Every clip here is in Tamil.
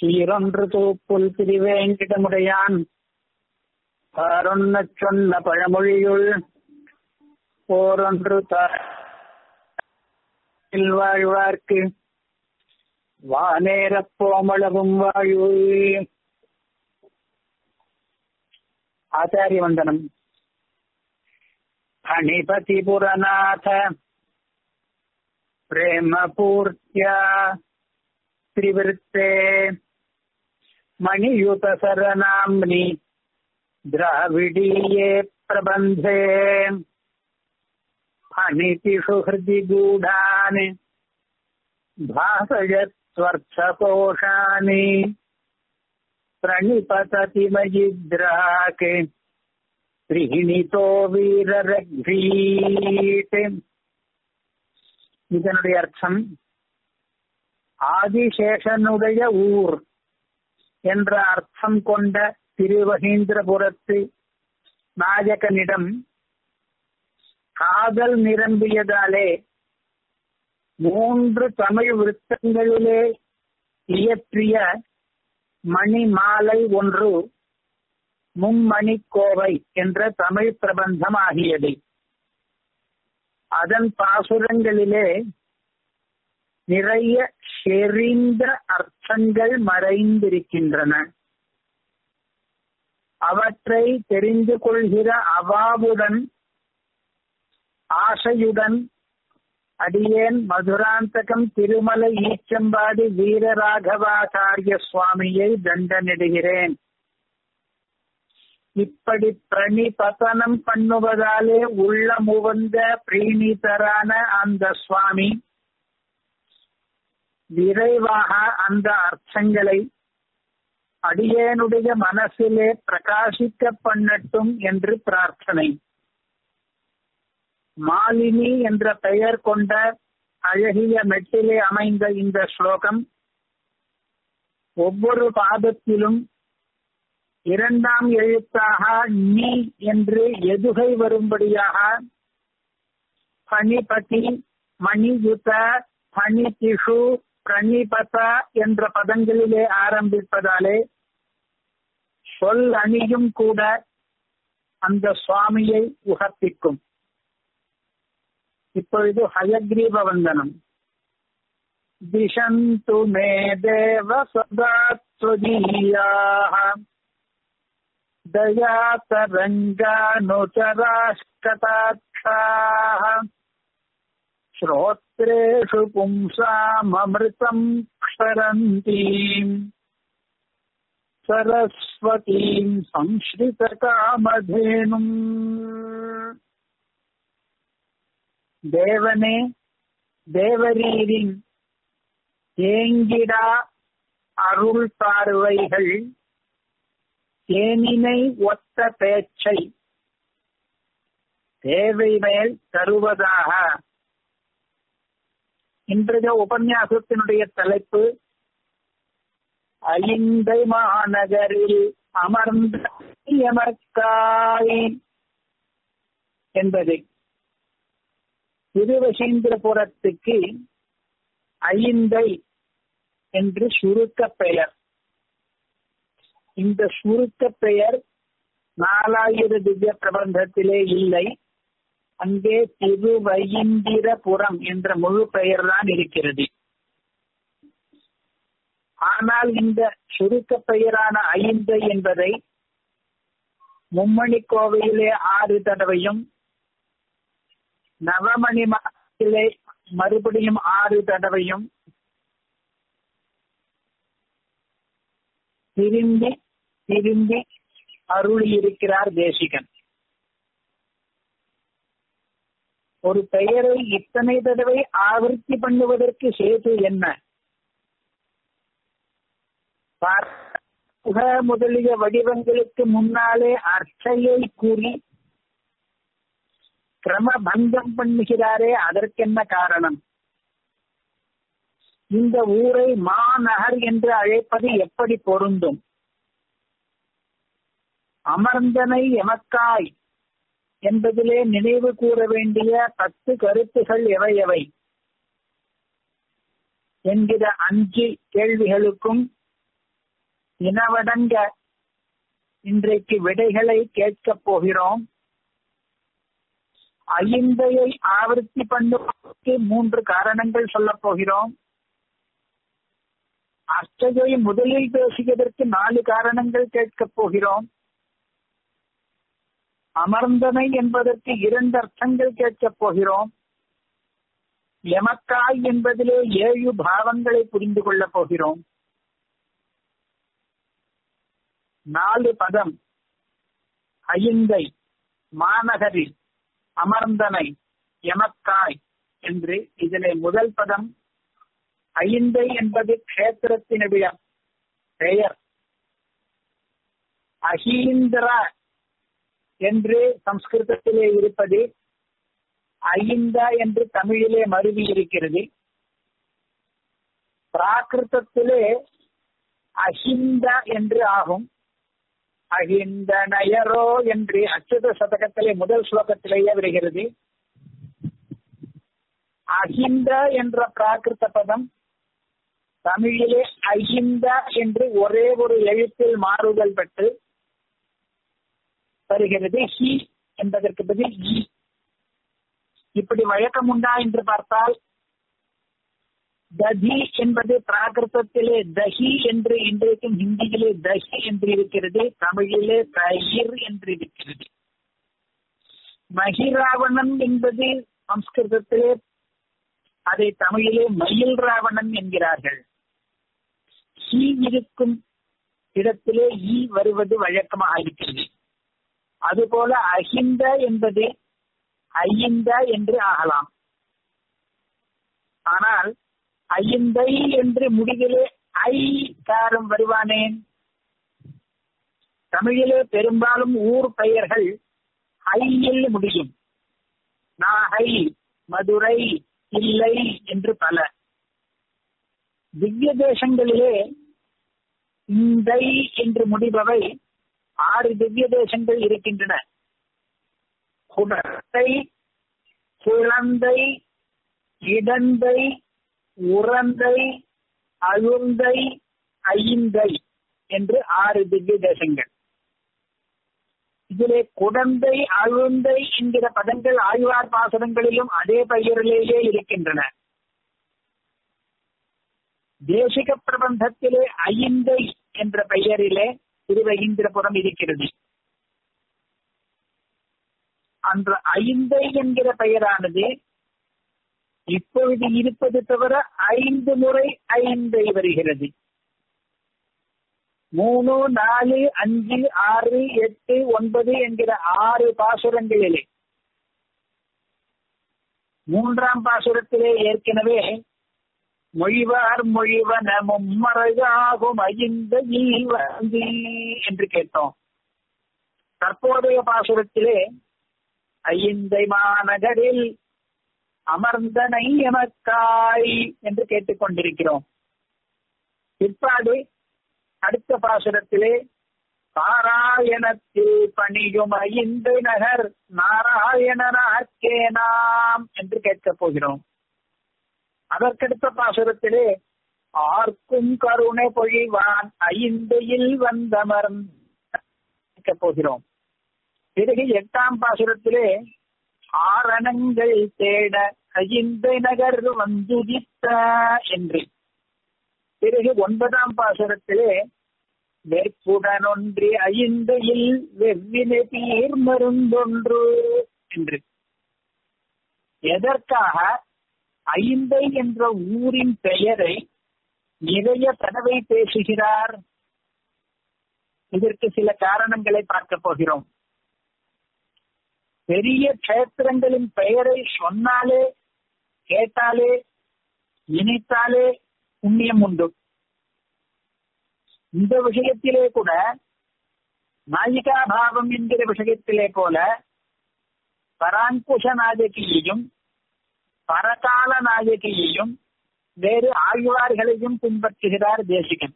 சீரொன்று தூப்புல் திருவேங்கிடமுடையான் பாரொன்ன சொன்ன பழமொழியுள் போரொன்று வாழ்வார்க்கு வானேரப் போமளவும் வாழ்வு ஆச்சாரிய வந்தனம் फणिपतिपुरनाथ प्रेमपूर्त्या त्रिवृत्ते मणियुतसरनाम्नि द्राविडीये प्रबन्धे फणितिषु हृदि गूढानि भासयत्स्वर्थकोशानि प्रणिपतति मयिद्राके கிரகிணிதோ வீரரக்வீட் இதனுடைய அர்த்தம் ஆதிசேஷனுடைய ஊர் என்ற அர்த்தம் கொண்ட திருவகீந்திரபுரத்து நாயகனிடம் காதல் நிரம்பியதாலே மூன்று தமிழ் விருத்தங்களிலே இயற்றிய மணி மாலை ஒன்று மும்மணி கோவை என்ற தமிழ் பிரபந்தம் ஆகியது அதன் பாசுரங்களிலே நிறைய செறிந்த அர்த்தங்கள் மறைந்திருக்கின்றன அவற்றை தெரிந்து கொள்கிற அவாவுடன் ஆசையுடன் அடியேன் மதுராந்தகம் திருமலை ஈச்சம்பாடி வீரராகவாச்சாரிய சுவாமியை தண்டனிடுகிறேன் இப்படி பிரணிபதனம் பண்ணுவதாலே உள்ள முவந்த பிரீணிதரான அந்த சுவாமி விரைவாக அந்த அர்த்தங்களை அடியேனுடைய மனசிலே பிரகாசிக்க பண்ணட்டும் என்று பிரார்த்தனை மாலினி என்ற பெயர் கொண்ட அழகிய மெட்டிலே அமைந்த இந்த ஸ்லோகம் ஒவ்வொரு பாதத்திலும் இரண்டாம் எழுத்தாக நீ என்று எதுகை வரும்படியாக பனிபதி மணியுத பனிதிஷு பிரணிபத என்ற பதங்களிலே ஆரம்பிப்பதாலே சொல் அணியும் கூட அந்த சுவாமியை உகப்பிக்கும் இப்பொழுது ஹயக்ரீப வந்தனம் திசந்து மே தேவ சதா ஸ்வதீயாக दयातरङ्गानुचराष्कटाक्षाः श्रोत्रेषु पुंसाममृतम् क्षरन्तीम् सरस्वतीम् संश्रितकामधेनुम् தேவனே தேவரீரின் ஏங்கிடா அருள் பார்வைகள் தேனினை ஒத்த பேச்சை தேவை மேல் தருவதாக இன்றைய உபன்யாசத்தினுடைய தலைப்பு ஐந்தை மாநகரில் அமர்ந்த எமக்காய் என்பது திருவசீந்திரபுரத்துக்கு ஐந்தை என்று சுருக்க பெயர் இந்த சுருக்க பெயர் நாலாயிர திவ்ய பிரபந்தத்திலே இல்லை அங்கே திருவயிந்திரபுரம் என்ற முழு பெயர் தான் இருக்கிறது ஆனால் இந்த சுருக்க பெயரான ஐந்தை என்பதை மும்மணி கோவையிலே ஆறு தடவையும் நவமணி மாதத்திலே மறுபடியும் ஆறு தடவையும் திரும்பி திரும்பி அருளி இருக்கிறார் தேசிகன் ஒரு பெயரை இத்தனை தடவை ஆவர்த்தி பண்ணுவதற்கு சேது என்ன முதலிய வடிவங்களுக்கு முன்னாலே அர்ச்சையை கூறி கிரமபங்கம் பண்ணுகிறாரே அதற்கென்ன காரணம் இந்த ஊரை மாநகர் என்று அழைப்பது எப்படி பொருந்தும் அமர்ந்தனை எமக்காய் என்பதிலே நினைவு கூற வேண்டிய பத்து கருத்துகள் எவை எவை என்கிற அஞ்சு கேள்விகளுக்கும் இனவடங்க இன்றைக்கு விடைகளை கேட்கப் போகிறோம் ஐந்தையை ஆவர்த்தி பண்ணுவதற்கு மூன்று காரணங்கள் சொல்லப் போகிறோம் அஷ்டகை முதலில் பேசுவதற்கு நாலு காரணங்கள் கேட்கப் போகிறோம் அமர்ந்தனை என்பதற்கு இரண்டு அர்த்தங்கள் கேட்கப் போகிறோம் எமக்காய் என்பதிலே ஏழு பாவங்களை புரிந்து கொள்ளப் போகிறோம் நாலு பதம் ஐந்தை மாநகரில் அமர்ந்தனை எமக்காய் என்று இதிலே முதல் பதம் ஐந்தை என்பது கஷேத்திரத்தினுடைய பெயர் அஹீந்திரா என்று சம்ஸ்கிருதத்திலே இருப்பது ஐந்தா என்று தமிழிலே மருவி இருக்கிறது பிராகிருதத்திலே அஹிந்தா என்று ஆகும் அஹிந்த நயரோ என்று அச்சுத சதகத்திலே முதல் ஸ்லோகத்திலேயே வருகிறது அஹிந்த என்ற பிராகிருத பதம் தமிழிலே அஹிந்த என்று ஒரே ஒரு எழுத்தில் மாறுதல் பெற்று வருகிறது ஹி என்பதற்கு பதில் இ இப்படி வழக்கம் உண்டா என்று பார்த்தால் ததி என்பது பிராகிருதத்திலே தஹி என்று இன்றைக்கும் ஹிந்தியிலே தஹி என்று இருக்கிறது தமிழிலே தயிர் என்று இருக்கிறது மகிராவணன் என்பது சம்ஸ்கிருதத்திலே அதை தமிழிலே மயில் ராவணன் என்கிறார்கள் ஈ இருக்கும் இடத்திலே ஈ வருவது வழக்கமாக இருக்கிறது அதுபோல அஹிந்த என்பது ஐந்த என்று ஆகலாம் ஆனால் ஐந்தை என்று முடிவிலே ஐ காரம் வருவானேன் தமிழிலே பெரும்பாலும் ஊர் பெயர்கள் ஐயில் முடியும் நாகை மதுரை இல்லை என்று பல திவ்ய தேசங்களிலே இந்தை என்று முடிபவை ஆறு திவ்ய தேசங்கள் இருக்கின்றன குடத்தை குழந்தை இடந்தை உறந்தை அழுந்தை ஐந்தை என்று ஆறு திவ்ய தேசங்கள் இதிலே குடந்தை அழுந்தை என்கிற பதங்கள் ஆழ்வார் பாசனங்களிலும் அதே பெயரிலேயே இருக்கின்றன தேசிக பிரபந்தத்திலே ஐந்தை என்ற பெயரிலே திருவகீந்திரபுரம் இருக்கிறது அந்த ஐந்தை என்கிற பெயரானது இப்பொழுது இருப்பது தவிர ஐந்து முறை ஐந்தை வருகிறது மூணு நாலு அஞ்சு ஆறு எட்டு ஒன்பது என்கிற ஆறு பாசுரங்களிலே மூன்றாம் பாசுரத்திலே ஏற்கனவே மொழிவார் மொழிவன மும்மறையாகும் ஐந்த வந்து என்று கேட்டோம் தற்போதைய பாசுரத்திலே ஐந்தை மாநகரில் அமர்ந்தனை எமக்காய் என்று கேட்டுக்கொண்டிருக்கிறோம் பிற்பாடு அடுத்த பாசுரத்திலே பாராயணத்தில் பணியும் ஐந்து நகர் நாராயணனாக்கே நாம் என்று கேட்கப் போகிறோம் அதற்கடுத்த பாசுரத்திலே ஆர்க்கும் கருணை பொழிவான் ஐந்தையில் வந்தமர்ந்து கேட்கப் போகிறோம் பிறகு எட்டாம் பாசுரத்திலே ஆரணங்கள் தேட ஐந்தை நகர் வந்துதித்த என்று பிறகு ஒன்பதாம் பாசுரத்திலே வெற்புடன் ஒன்றி ஐந்தையில் வெவ்வினை தீர் மருந்தொன்று என்று எதற்காக ஐந்தை என்ற ஊரின் பெயரை நிறைய தடவை பேசுகிறார் இதற்கு சில காரணங்களை பார்க்க போகிறோம் பெரிய கஷேத்திரங்களின் பெயரை சொன்னாலே கேட்டாலே நினைத்தாலே புண்ணியம் உண்டு இந்த விஷயத்திலே கூட நாயிகா பாவம் என்கிற விஷயத்திலே போல பராங்குஷ நாயகியையும் பரகால நாயகியையும் வேறு ஆழ்வார்களையும் பின்பற்றுகிறார் தேசிகன்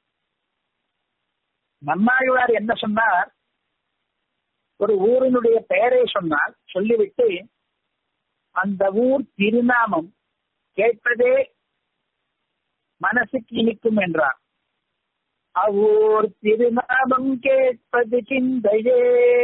நம்மாழ்வார் என்ன சொன்னார் ஒரு ஊரினுடைய பெயரை சொன்னால் சொல்லிவிட்டு அந்த ஊர் திருநாமம் கேட்பதே மனசுக்கு இனிக்கும் என்றார் அவ்வூர் திருநாமம் கேட்பது சிந்தையே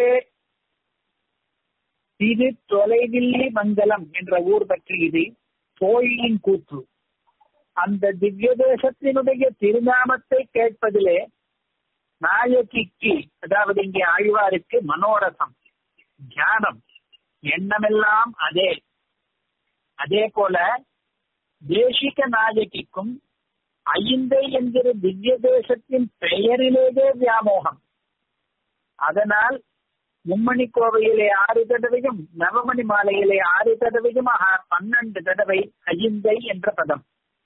இது தொலைவில்லி மங்கலம் என்ற ஊர் பற்றி இது தோழியின் கூற்று அந்த திவ்ய தேசத்தினுடைய திருநாமத்தை கேட்பதிலே நாயகிக்கு அதாவது இங்கே ஆழ்வாருக்கு மனோரசம் தியானம் எண்ணமெல்லாம் அதே அதே போல தேசிக நாயகிக்கும் ஐந்தை என்கிற திவ்ய தேசத்தின் பெயரிலேயே வியாமோகம் அதனால் மும்மணி கோவையிலே ஆறு தடவையும் நவமணி மாலையிலே ஆறு தடவையும் ஆக பன்னெண்டு தடவை ஐந்தை என்ற பதம்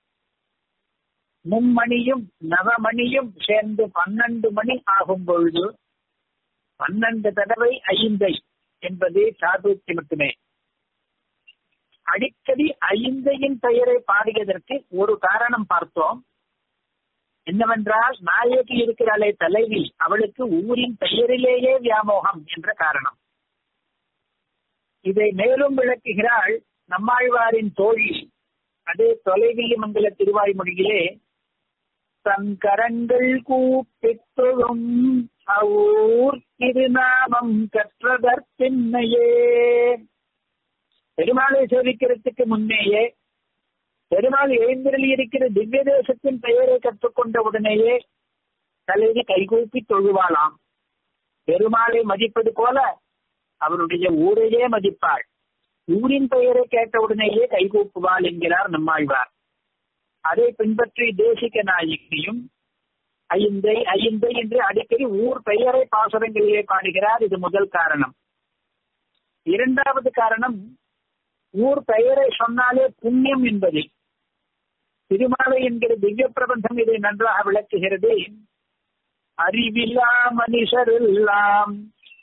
மும்மணியும் நவமணியும் சேர்ந்து பன்னெண்டு மணி ஆகும் பொழுது பன்னெண்டு தடவை ஐந்தை என்பது சாதுர்த்தி மட்டுமே அடிக்கடி ஐந்தையின் பெயரை பாடியதற்கு ஒரு காரணம் பார்த்தோம் என்னவென்றால் நாயகி இருக்கிறாளே தலைவி அவளுக்கு ஊரின் பெயரிலேயே வியாமோகம் என்ற காரணம் இதை மேலும் விளக்குகிறாள் நம்மாழ்வாரின் தோழி அதே தொலைவில்லி மங்கல திருவாய்மொழியிலே தன் கரங்கள் கூப்பித் தொழும் அவ்வூர் திருநாமம் கற்றதற்பின்னையே பெருமாளை சேவிக்கிறதுக்கு முன்னேயே பெருமாள் எழுந்திரளி இருக்கிற திவ்ய தேசத்தின் பெயரை கற்றுக்கொண்ட உடனேயே தலைவி கைகூப்பி தொழுவாளாம் பெருமாளை மதிப்பது போல அவருடைய ஊரையே மதிப்பாள் ஊரின் பெயரை கேட்ட உடனேயே கைகூப்புவாள் என்கிறார் நம்மாழ்வார் அதை பின்பற்றி தேசிக நாயகியும் ஐந்தை ஐந்தை என்று அடிக்கடி ஊர் பெயரை பாசுரங்களிலே பாடுகிறார் இது முதல் காரணம் இரண்டாவது காரணம் ஊர் பெயரை சொன்னாலே புண்ணியம் என்பது திருமாலை என்கிற திவ்ய பிரபந்தம் இதை நன்றாக விளக்குகிறது அறிவில்லா மனுஷரெல்லாம்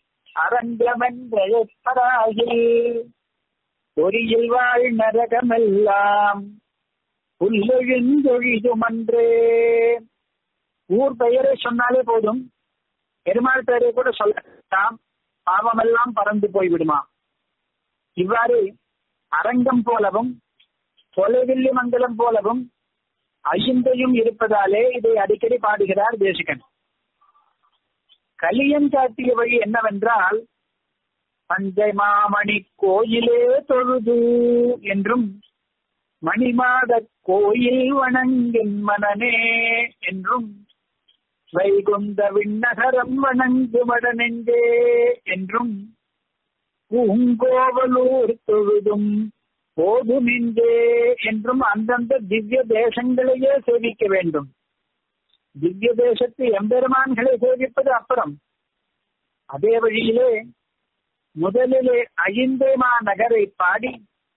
அரங்கமென்றப்பராகி பொறியில் வாழ் நரகமெல்லாம் புல்லெழுந்தொழிதுமன்றே ஊர் பெயரை சொன்னாலே போதும் பெருமாள் பெயரை கூட சொல்லலாம் பாவமெல்லாம் பறந்து போய்விடுமா இவ்வாறு அரங்கம் போலவும் தொலைவில்லி மங்கலம் போலவும் ஐந்தையும் இருப்பதாலே இதை அடிக்கடி பாடுகிறார் தேசிகன் கலியன் காட்டிய வழி என்னவென்றால் பஞ்சை மாமணி கோயிலே தொழுது என்றும் மணிமாத கோயில் வணங்கின் மனனே என்றும் வைகுந்த விண்ணகரம் வணங்குமட நெஞ்சே என்றும் பூங்கோவலூர் தொழுதும் போதுமின்றே என்றும் அந்தந்த திவ்ய தேசங்களையே சேவிக்க வேண்டும் திவ்ய தேசத்து எம்பெருமான்களை சேவிப்பது அப்புறம் அதே வழியிலே முதலிலே ஐந்தேமா நகரை பாடி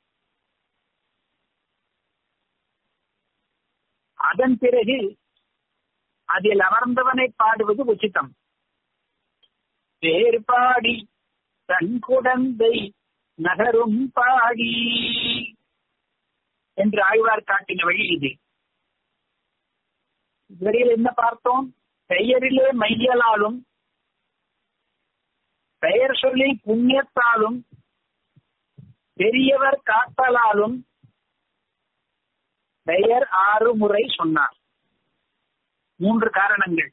அதன் பிறகு அதில் அமர்ந்தவனை பாடுவது உச்சிதம் பேர் பாடி தன் குடந்தை நகரும் பாடி என்று ஆழ்வார் காட்டின வழி இது இதுவரையில் என்ன பார்த்தோம் பெயரிலே மையலாலும் பெயர் சொல்லி புண்ணியத்தாலும் பெரியவர் காத்தலாலும் பெயர் ஆறு முறை சொன்னார் மூன்று காரணங்கள்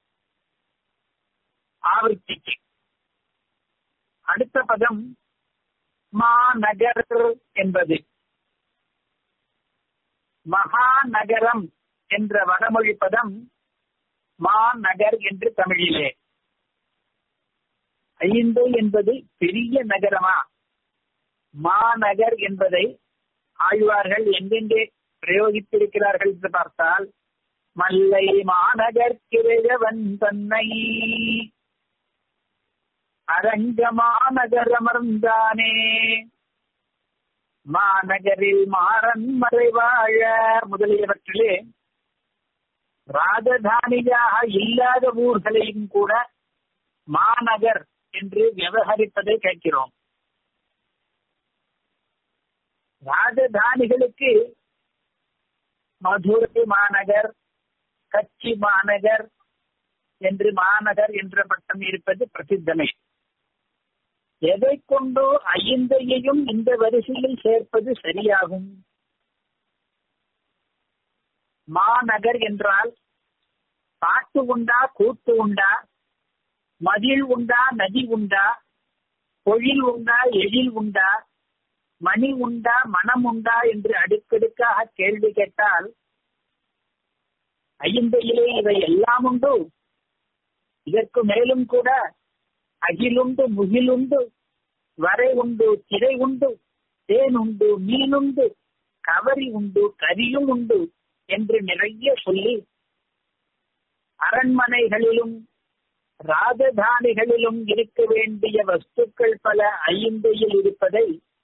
ஆவர்த்திக்கு அடுத்த பதம் மாநகர் என்பது மகாநகரம் என்ற வடமொழி பதம் மாநகர் என்று தமிழிலே ஐந்து என்பது பெரிய நகரமா மாநகர் என்பதை ஆழ்வார்கள் எங்கெங்கே பிரயோகித்திருக்கிறார்கள் என்று பார்த்தால் மல்லை மாநகர் கிரையவன் தன்னை அரங்க மாநகரமர்ந்தானே மாநகரில் மாறன் மறைவாழ முதலியவற்றிலே ராஜதானியாக இல்லாத ஊர்களையும் கூட மாநகர் என்று விவகரிப்பதை கேட்கிறோம் ராஜதானிகளுக்கு மதுரை மாநகர் கட்சி மாநகர் என்று மாநகர் என்ற பட்டம் இருப்பது பிரசித்தமே எதை கொண்டு ஐந்தையையும் இந்த வரிசையில் சேர்ப்பது சரியாகும் மாநகர் என்றால் பாட்டு உண்டா கூத்து உண்டா மதில் உண்டா நதி உண்டா பொழில் உண்டா எழில் உண்டா மணி உண்டா மனம் உண்டா என்று அடுக்கடுக்காக கேள்வி கேட்டால் ஐந்தையிலே இவை எல்லாம் உண்டு இதற்கு மேலும் கூட அகிலுண்டு முகிலுண்டு வரை உண்டு திரை உண்டு தேன் உண்டு மீன் உண்டு கவரி உண்டு கரியும் உண்டு என்று நிறைய சொல்லி அரண்மனைகளிலும் ராஜதானிகளிலும் இருக்க வேண்டிய வஸ்துக்கள் பல ஐந்தையில் இருப்பதை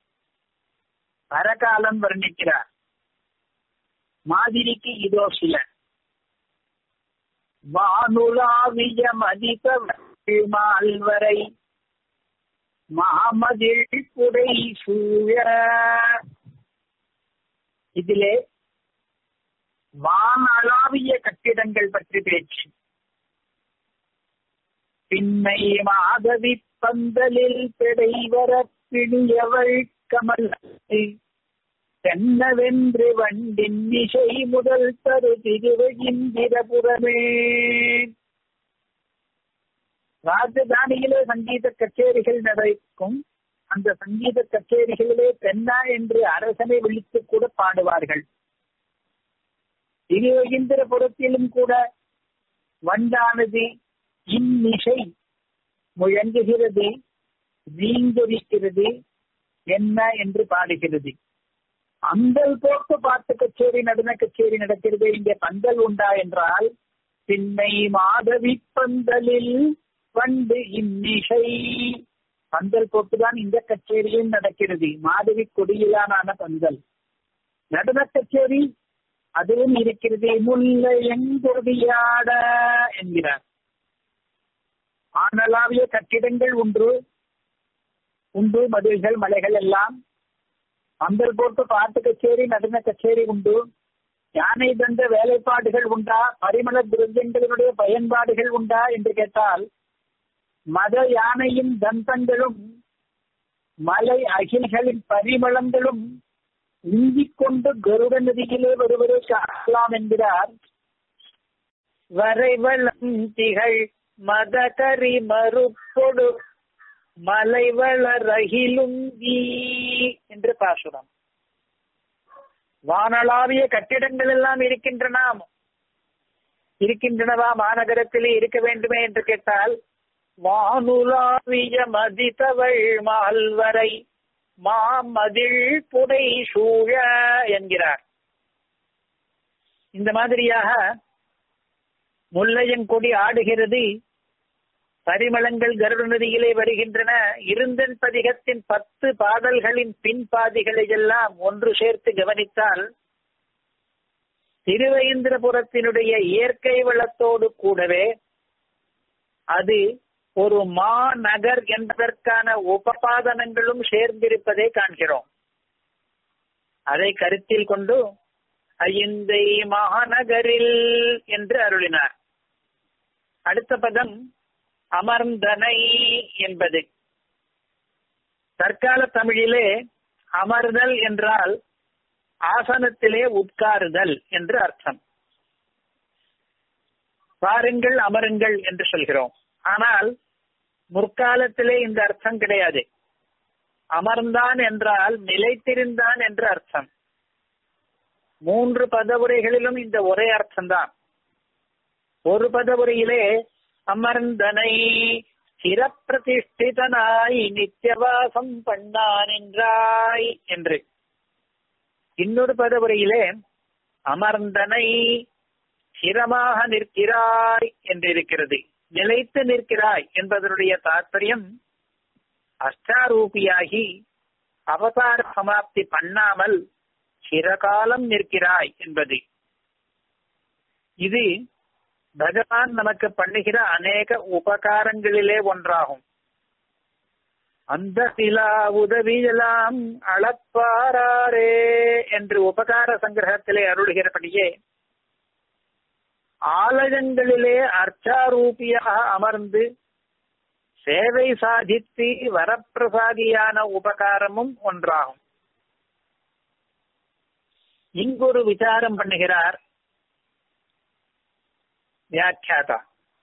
பரகாலம் வர்ணிக்கிறார் மாதிரிக்கு இதோ சில வானுலாவிய மதித மால்வரை மாமதில் புடை சூழ இதிலே வானளாவிய கட்டிடங்கள் பற்றி பேச்சு பின்னை மாதவி பந்தலில் பெடைவர பிணியவள் கமல் தென்னவென்று வண்டின் இசை முதல் தரு திருவகிந்திரபுரமே ராஜதானியிலே சங்கீத கச்சேரிகள் நடக்கும் அந்த சங்கீத கச்சேரிகளிலே தென்னா என்று அரசனை விழித்து கூட பாடுவார்கள் திருவகிந்திரபுரத்திலும் கூட வண்டானது இன்னிசை முழங்குகிறது வீங்கரிக்கிறது என்ன என்று பாடுகிறது அந்தல் போட்டு பாட்டு கச்சேரி நடன கச்சேரி நடக்கிறது இங்கே பந்தல் உண்டா என்றால் பின்னை மாதவி பந்தலில் வண்டு இன்னிசை பந்தல் போட்டுதான் இந்த கச்சேரியும் நடக்கிறது மாதவி கொடியிலான பந்தல் நடன கச்சேரி அதுவும் இருக்கிறது முல்லை எங்கொடியாட என்கிறார் ஆனலாவிய கட்டிடங்கள் உண்டு உண்டு மதில்கள் மலைகள் எல்லாம் பந்தல் போட்டு பாட்டு கச்சேரி நடன கச்சேரி உண்டு யானை தந்த வேலைப்பாடுகள் உண்டா பரிமள திரவியங்களினுடைய பயன்பாடுகள் உண்டா என்று கேட்டால் மத யானையின் தந்தங்களும் மலை அகில்களின் பரிமளங்களும் இங்கிக் கொண்டு கருட நதியிலே வருவதை காணலாம் என்கிறார் வரைவளம் திகழ் மதகரி மறுப்பொடு மலைவளரகிலுங்கி என்று பாசுரம் வானளாவிய கட்டிடங்கள் எல்லாம் இருக்கின்றன இருக்கின்றனவா மாநகரத்திலே இருக்க வேண்டுமே என்று கேட்டால் வானுலாவிய மதித்தவள் மால்வரை மாமதில் புடை சூழ என்கிறார் இந்த மாதிரியாக முல்லையங்கொடி ஆடுகிறது பரிமளங்கள் கருட நதியிலே வருகின்றன இருந்தன் பதிகத்தின் பத்து பாடல்களின் பின்பாதிகளை எல்லாம் ஒன்று சேர்த்து கவனித்தால் திருவேந்திரபுரத்தினுடைய இயற்கை வளத்தோடு கூடவே அது ஒரு மாநகர் என்பதற்கான உபபாதனங்களும் சேர்ந்திருப்பதை காண்கிறோம் அதை கருத்தில் கொண்டு ஐந்தை மாநகரில் என்று அருளினார் அடுத்த பதம் அமர்ந்தனை என்பது தற்கால தமிழிலே அமர்தல் என்றால் ஆசனத்திலே உட்காருதல் என்று அர்த்தம் பாருங்கள் அமருங்கள் என்று சொல்கிறோம் ஆனால் முற்காலத்திலே இந்த அர்த்தம் கிடையாது அமர்ந்தான் என்றால் நிலைத்திருந்தான் என்று அர்த்தம் மூன்று பதவுரைகளிலும் இந்த ஒரே அர்த்தம்தான் ஒரு பதவுரையிலே அமர்ந்தனை சிரப்பிரதிஷ்டிதனாய் நித்தியவாசம் பண்ணான் என்றாய் என்று இன்னொரு பதவுரையிலே அமர்ந்தனை சிரமாக நிற்கிறாய் என்று இருக்கிறது நிலைத்து நிற்கிறாய் என்பதனுடைய தாற்பயம் அஷ்டாரூபியாகி அவதார சமாப்தி பண்ணாமல் சிறகாலம் நிற்கிறாய் என்பது இது பகவான் நமக்கு பண்ணுகிற அநேக உபகாரங்களிலே ஒன்றாகும் அந்த சிலா உதவியெல்லாம் அளப்பாரே என்று உபகார சங்கிரகத்திலே அருளுகிறபடியே ஆலயங்களிலே அர்ச்சாரூபியாக அமர்ந்து சேவை சாதித்து வரப்பிரசாதியான உபகாரமும் ஒன்றாகும் இங்கொரு விசாரம் பண்ணுகிறார் வியாக்கியாதா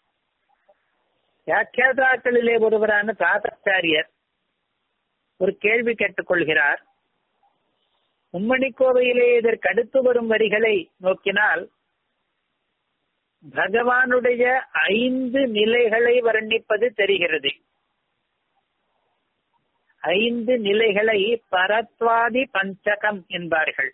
வியாக்கியாதாக்களிலே ஒருவரான தாத்தாச்சாரியர் ஒரு கேள்வி கேட்டுக்கொள்கிறார் மும்மணி கோவையிலே இதற்கு அடுத்து வரும் வரிகளை நோக்கினால் பகவானுடைய ஐந்து நிலைகளை வர்ணிப்பது தெரிகிறது ஐந்து நிலைகளை பரத்வாதி பஞ்சகம் என்பார்கள்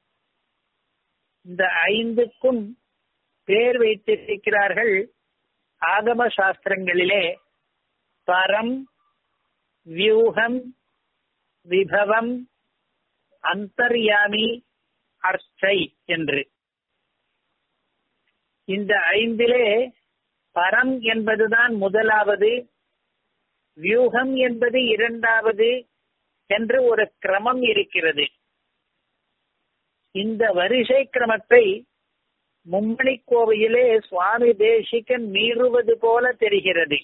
இந்த ஐந்துக்கும் பேர் வைத்திருக்கிறார்கள் ஆகம சாஸ்திரங்களிலே பரம் வியூகம் விபவம் அந்தர்யாமி அர்ச்சை என்று இந்த ஐந்திலே பரம் என்பதுதான் முதலாவது வியூகம் என்பது இரண்டாவது என்று ஒரு கிரமம் இருக்கிறது இந்த வரிசை கிரமத்தை மும்மணி கோவையிலே சுவாமி தேசிகன் மீறுவது போல தெரிகிறது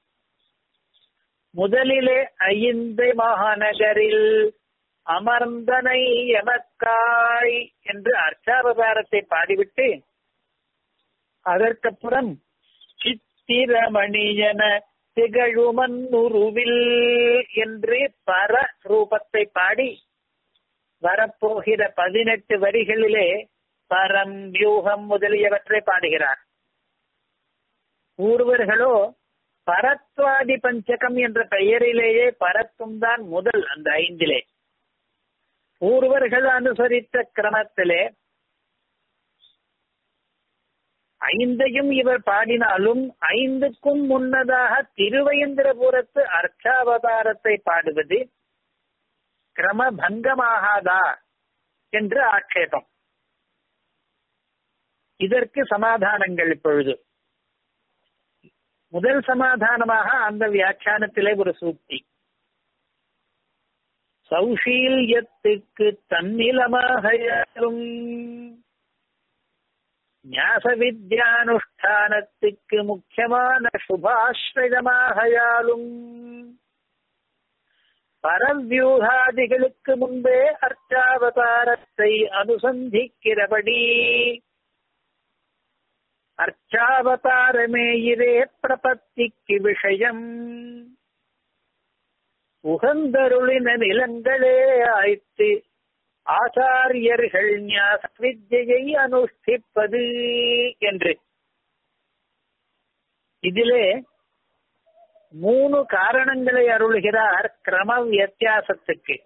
முதலிலே ஐந்தை மாநகரில் அமர்ந்தனை எமக்காய் என்று அர்ச்சாவதாரத்தை பாடிவிட்டு அதற்கப்புறம் சித்திரமணியன திகழுமன்னுருவில் என்று பர ரூபத்தை பாடி வரப்போகிற பதினெட்டு வரிகளிலே பரம் வியூகம் முதலியவற்றை பாடுகிறார் ஊர்வர்களோ பரத்வாதி பஞ்சகம் என்ற பெயரிலேயே பரத்தும் தான் முதல் அந்த ஐந்திலே பூர்வர்கள் அனுசரித்த கிரமத்திலே ஐந்தையும் இவர் பாடினாலும் ஐந்துக்கும் முன்னதாக திருவயந்திரபுரத்து அர்ச்சாவதாரத்தை பாடுவது கிரமபங்கமாகாதா என்று ஆட்சேபம் இதற்கு சமாதானங்கள் இப்பொழுது முதல் சமாதானமாக அந்த வியாக்கியானத்திலே ஒரு சூக்தி சௌஷீல்யத்துக்கு தன்னிலமாகையாலும் ஞாச வித்யானுஷ்டானத்துக்கு முக்கியமான சுபாஸ்ரயமாகையாலும் பரவியூகாதிகளுக்கு முன்பே அர்ச்சாவதாரத்தை அனுசந்திக்கிறபடி அர்ச்சாவதாரமே இரே பிரபத்திக்கு விஷயம் உகந்தருளின நிலங்களே ஆய்த்து ஆச்சாரியர்கள் ஞாச வித்யை அனுஷ்டிப்பது என்று இதிலே மூணு காரணங்களை அருள்கிறார் கிரம வித்தியாசத்துக்கு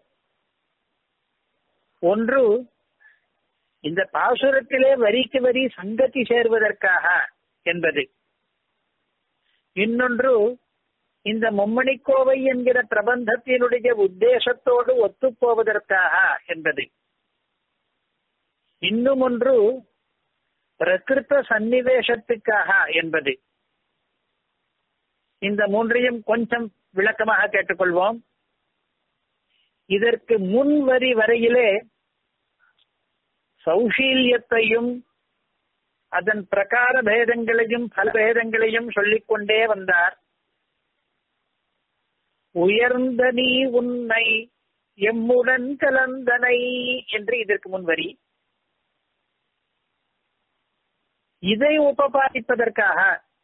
ஒன்று இந்த பாசுரத்திலே வரிக்கு வரி சங்கதி சேர்வதற்காக என்பது இன்னொன்று இந்த மும்மணிக்கோவை என்கிற பிரபந்தத்தினுடைய உத்தேசத்தோடு ஒத்துப்போவதற்காக என்பது இன்னும் ஒன்று பிரகிருத்த சன்னிவேசத்துக்காக என்பது இந்த மூன்றையும் கொஞ்சம் விளக்கமாக கேட்டுக்கொள்வோம் இதற்கு முன் வரி வரையிலே சௌஷீல்யத்தையும் அதன் பிரகார பேதங்களையும் பல பேதங்களையும் சொல்லிக்கொண்டே வந்தார் உயர்ந்த நீ உன்னை எம்முடன் கலந்தனை என்று இதற்கு முன் வரி இதை உபபாதிப்பதற்காக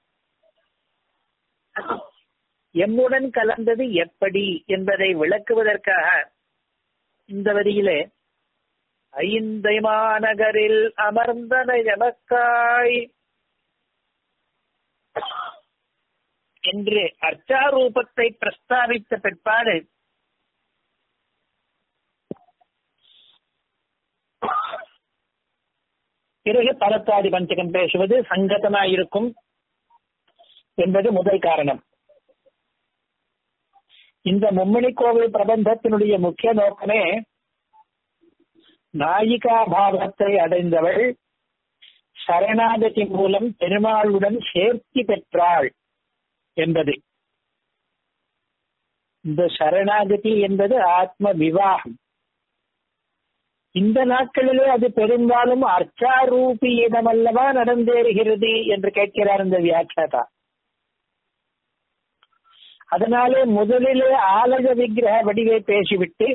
எம்முடன் கலந்தது எப்படி என்பதை விளக்குவதற்காக இந்த வரியிலே ஐந்தை மாநகரில் அமர்ந்தன எமக்காய் என்று அர்ச்சாரூபத்தை பிரஸ்தாபித்த பிற்பாடு பிறகு பரத்தாதி பஞ்சகம் பேசுவது சங்கதமாயிருக்கும் என்பது முதல் காரணம் இந்த மும்மணி கோவில் பிரபந்தத்தினுடைய முக்கிய நோக்கமே நாயிகா பாவத்தை அடைந்தவள் சரணாகதி மூலம் பெருமாளுடன் சேர்த்தி பெற்றாள் என்பது இந்த சரணாகதி என்பது ஆத்ம விவாகம் இந்த நாட்களிலே அது பெரும்பாலும் அர்ச்சாரூபியிடமல்லவா நடந்தேறுகிறது என்று கேட்கிறார் இந்த வியாக்கியாதா அதனாலே முதலிலே ஆலய விக்கிரக வடிவை பேசிவிட்டு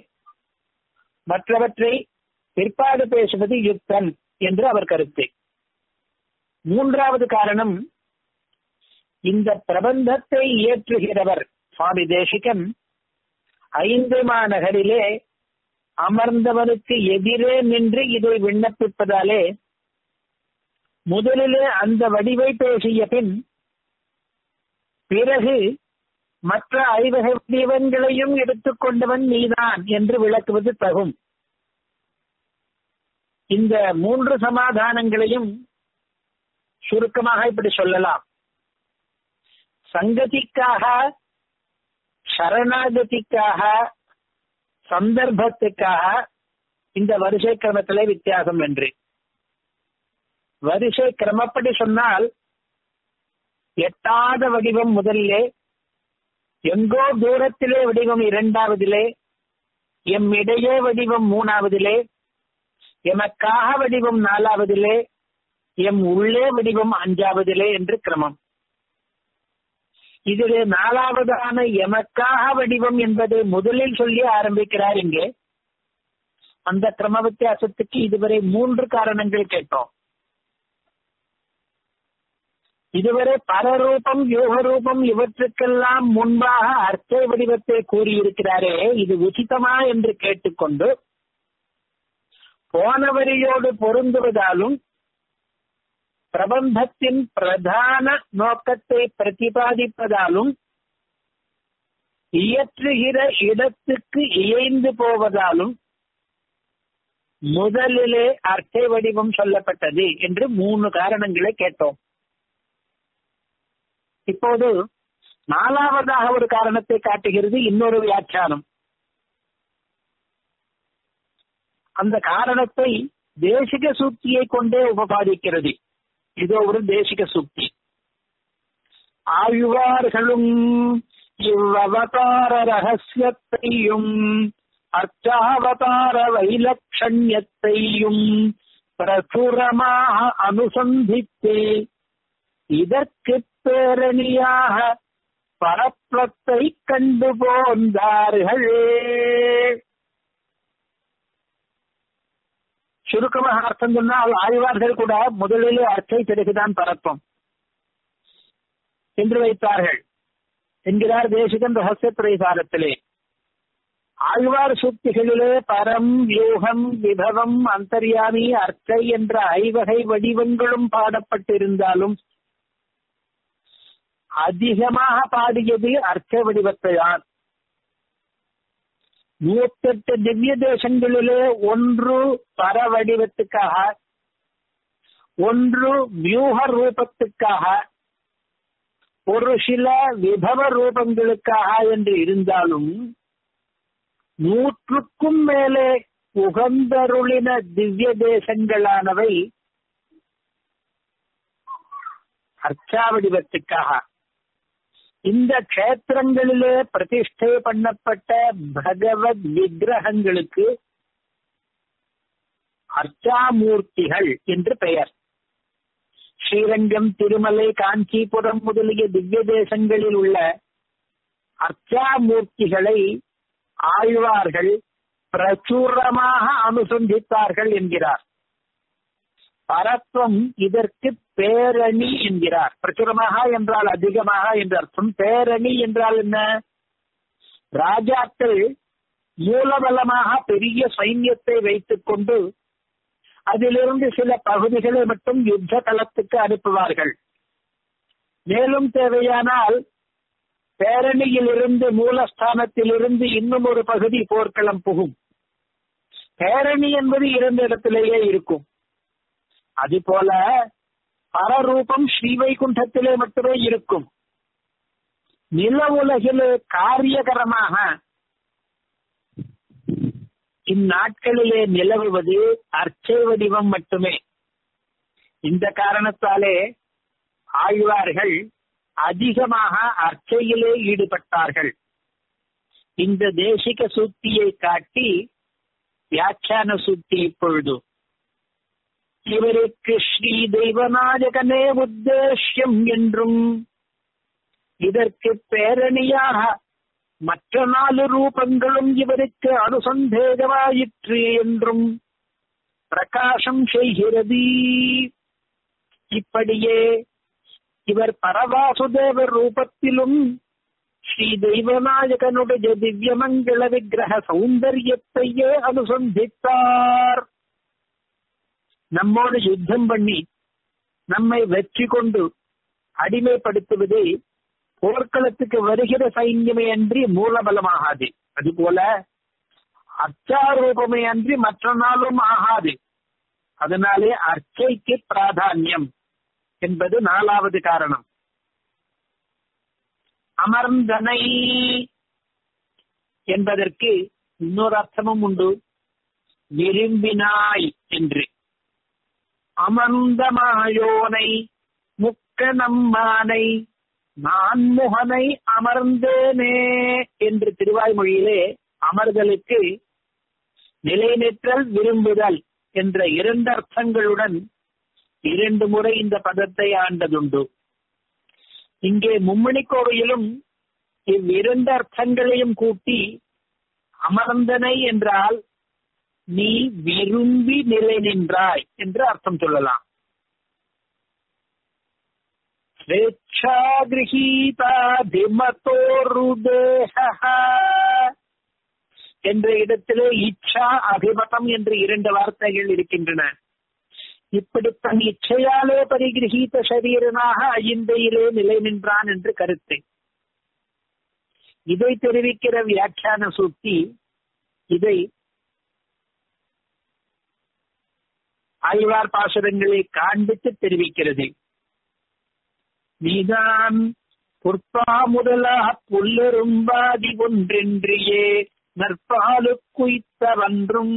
மற்றவற்றை பிற்பாடு பேசுவது யுக்தம் என்று அவர் கருத்து மூன்றாவது காரணம் இந்த பிரபந்தத்தை இயற்றுகிறவர் சுவாமி தேசிகன் ஐந்து மாநகரிலே அமர்ந்தவனுக்கு எதிரே நின்று இதை விண்ணப்பிப்பதாலே முதலிலே அந்த வடிவை பேசிய பின் பிறகு மற்ற ஐவகை வடிவங்களையும் எடுத்துக்கொண்டவன் நீதான் என்று விளக்குவது தகும் இந்த மூன்று சமாதானங்களையும் சுருக்கமாக இப்படி சொல்லலாம் சங்கதிக்காக சரணாகதிக்காக சந்தர்ப்பத்துக்காக இந்த வரிசை கிரமத்திலே வித்தியாசம் என்று வரிசை கிரமப்படி சொன்னால் எட்டாத வடிவம் முதலிலே எங்கோ தூரத்திலே வடிவம் இரண்டாவதிலே எம் இடையே வடிவம் மூணாவதிலே எமக்காக வடிவம் நாலாவதிலே எம் உள்ளே வடிவம் அஞ்சாவதிலே என்று கிரமம் இதிலே நாலாவதான எமக்காக வடிவம் என்பதை முதலில் சொல்லி ஆரம்பிக்கிறார் இங்கே அந்த கிரம வித்தியாசத்துக்கு இதுவரை மூன்று காரணங்கள் கேட்டோம் இதுவரை பரரூபம் யோகரூபம் இவற்றுக்கெல்லாம் முன்பாக அர்த்த வடிவத்தை கூறியிருக்கிறாரே இது உச்சிதமா என்று கேட்டுக்கொண்டு போன வரியோடு பொருந்துவதாலும் பிரபந்தத்தின் பிரதான நோக்கத்தை பிரதிபாதிப்பதாலும் இயற்றுகிற இடத்துக்கு இயைந்து போவதாலும் முதலிலே அர்த்த வடிவம் சொல்லப்பட்டது என்று மூணு காரணங்களை கேட்டோம் இப்போது நாலாவதாக ஒரு காரணத்தை காட்டுகிறது இன்னொரு வியாக்கியானம் அந்த காரணத்தை தேசிக சூக்தியை கொண்டே உபபாதிக்கிறது இதோ ஒரு தேசிக சூக்தி ஆழ்வார்களும் இவ்வவதார ரகசியத்தையும் அர்ச்சாவதார வைலட்சண்யத்தையும் பிரசுரமாக அனுசந்தித்து இதற்கு பேரணியாக பரப்பத்தை கண்டு போந்தார்கள் சுருக்கமாக அர்த்தம் சொன்னால் ஆழ்வார்கள் கூட முதலிலே அர்ச்சை பிறகுதான் பரப்பம் என்று வைத்தார்கள் என்கிறார் தேசிகன் ரகசிய பிரசாரத்திலே ஆழ்வார் சூக்திகளிலே பரம் யூகம் விபவம் அந்தர்யாமி அர்ச்சை என்ற ஐவகை வடிவங்களும் பாடப்பட்டிருந்தாலும் அதிகமாக பாடியது அர்ச்ச வடிவத்தைதான் நூத்தெட்டு திவ்ய தேசங்களிலே ஒன்று பர வடிவத்துக்காக ஒன்று வியூக ரூபத்துக்காக ஒரு சில விபவ ரூபங்களுக்காக என்று இருந்தாலும் நூற்றுக்கும் மேலே உகந்தருளின திவ்ய தேசங்களானவை அர்ச்சா வடிவத்துக்காக இந்த கஷேத்திரங்களிலே பிரதிஷ்டை பண்ணப்பட்ட பகவத் விக்கிரகங்களுக்கு அர்ச்சாமூர்த்திகள் என்று பெயர் ஸ்ரீரங்கம் திருமலை காஞ்சிபுரம் முதலிய திவ்ய தேசங்களில் உள்ள அர்ச்சாமூர்த்திகளை ஆழ்வார்கள் பிரச்சுரமாக அனுசந்தித்தார்கள் என்கிறார் பரத்வம் இதற்கு பேரணி என்கிறார் பிரச்சுரமாக என்றால் அதிகமாக என்று அர்த்தம் பேரணி என்றால் என்ன ராஜாக்கள் மூலபலமாக பெரிய சைன்யத்தை வைத்துக் கொண்டு அதிலிருந்து சில பகுதிகளை மட்டும் யுத்த களத்துக்கு அனுப்புவார்கள் மேலும் தேவையானால் பேரணியிலிருந்து மூலஸ்தானத்திலிருந்து இன்னும் ஒரு பகுதி போர்க்களம் புகும் பேரணி என்பது இரண்டு இடத்திலேயே இருக்கும் அதுபோல பரரூபம் ஸ்ரீவைகுண்டத்திலே மட்டுமே இருக்கும் நில உலகிலே காரியகரமாக இந்நாட்களிலே நிலவுவது அர்ச்சை வடிவம் மட்டுமே இந்த காரணத்தாலே ஆழ்வார்கள் அதிகமாக அர்ச்சையிலே ஈடுபட்டார்கள் இந்த தேசிக சூக்தியை காட்டி வியாக்கியான சூக்தி இப்பொழுது இவருக்கு ஸ்ரீ தெய்வநாயகனே உத்தேசியம் என்றும் இதற்கு பேரணியாக மற்ற நாலு ரூபங்களும் இவருக்கு அனுசந்தேகமாயிற்று என்றும் பிரகாசம் செய்கிறது இப்படியே இவர் பரவாசுதேவர் ரூபத்திலும் ஸ்ரீ தெய்வநாயகனுடைய திவ்யமங்கள விக்கிரக சௌந்தரியத்தையே அனுசந்தித்தார் நம்மோடு யுத்தம் பண்ணி நம்மை வெற்றி கொண்டு அடிமைப்படுத்துவது போர்க்களத்துக்கு வருகிற சைன்யமே அன்றி மூலபலமாகாது அதுபோல அச்சாரூபமே அன்றி மற்ற நாளும் ஆகாது அதனாலே அர்ச்சைக்கு பிராதானியம் என்பது நாலாவது காரணம் அமர்ந்தனை என்பதற்கு இன்னொரு அர்த்தமும் உண்டு விரும்பினாய் என்று அமர்ந்தமாயோனை முக்க நம்மானை நான் முகனை அமர்ந்தேனே என்று திருவாய்மொழியிலே அமர்தலுக்கு நிலைநிற்றல் விரும்புதல் என்ற இரண்டு அர்த்தங்களுடன் இரண்டு முறை இந்த பதத்தை ஆண்டதுண்டு இங்கே மும்மணி கோவையிலும் இவ்விரண்டு அர்த்தங்களையும் கூட்டி அமர்ந்தனை என்றால் நீ விரும்பி நிலை நின்றாய் என்று அர்த்தம் சொல்லலாம் என்ற இடத்திலே இச்சா அபிமதம் என்று இரண்டு வார்த்தைகள் இருக்கின்றன இப்படி தன் இச்சையாலே பரிகிரகீத சரீரனாக அயிந்தையிலே நிலை நின்றான் என்று கருத்து இதை தெரிவிக்கிற வியாக்கியான சூக்தி இதை ஆழ்வார் பாசுரங்களை காண்பித்து தெரிவிக்கிறது நீதான் பொற்பா முதலா புல்லெரும்பாதி ஒன்றென்றியே நற்பாலு குய்த்தவன்றும்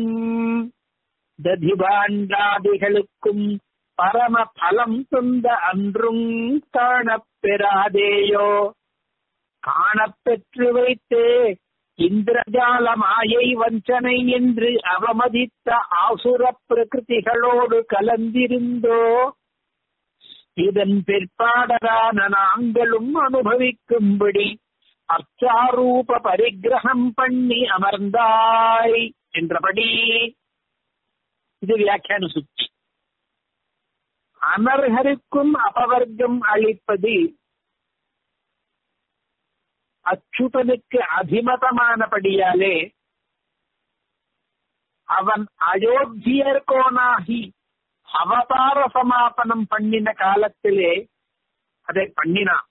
ததிபாண்டாதிகளுக்கும் பரம பலம் தொந்த அன்றும் காணப்பெறாதேயோ காணப்பெற்று வைத்தே இந்திரஜால மாயை வஞ்சனை என்று அவமதித்த ஆசுர பிரகிருதிகளோடு கலந்திருந்தோ இதன் பிற்பாடரான நாங்களும் அனுபவிக்கும்படி அர்ச்சாரூப பரிகிரகம் பண்ணி அமர்ந்தாய் என்றபடி இது வியாக்கியான சுத்தி அனர்ஹருக்கும் அபவர்க்கம் அளிப்பது அச்சுதனுக்கு அபிமதமானபடியாலே அவன் அயோத்தியர்கோனாகி அவதார சமாபனம் பண்ணின காலத்திலே அதை பண்ணினான்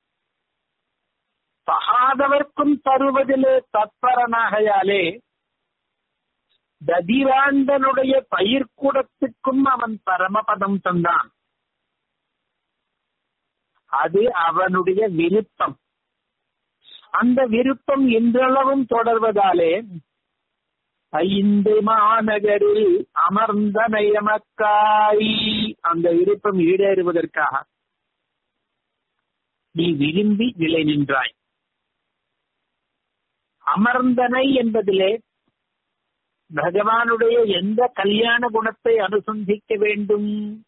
சகாதவர்க்கும் தருவதிலே தத்பரனாகையாலே ததிராண்டனுடைய பயிர்க்கூடத்துக்கும் அவன் பரமபதம் தந்தான் அது அவனுடைய விருப்பம் அந்த விருப்பம் இன்றளவும் தொடர்வதாலே ஐந்து மாநகரில் அமர்ந்த நயமக்காய் அந்த விருப்பம் ஈடேறுவதற்காக நீ விரும்பி நிலை நின்றாய் அமர்ந்தனை என்பதிலே பகவானுடைய எந்த கல்யாண குணத்தை அனுசந்திக்க வேண்டும்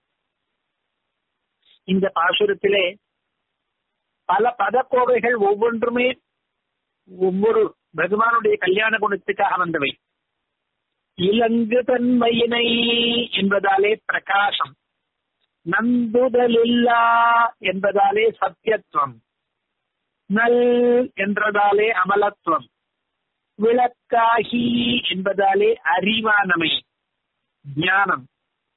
இந்த பாசுரத்திலே பல பதக்கோவைகள் ஒவ்வொன்றுமே ஒவ்வொரு பகவானுடைய கல்யாண குணத்துக்காக வந்தவை இலங்கு தன்மையினை என்பதாலே பிரகாசம் நந்துதலில்லா என்பதாலே சத்தியத்துவம் நல் என்றதாலே அமலத்துவம் விளக்காகி என்பதாலே அறிவானமை ஞானம்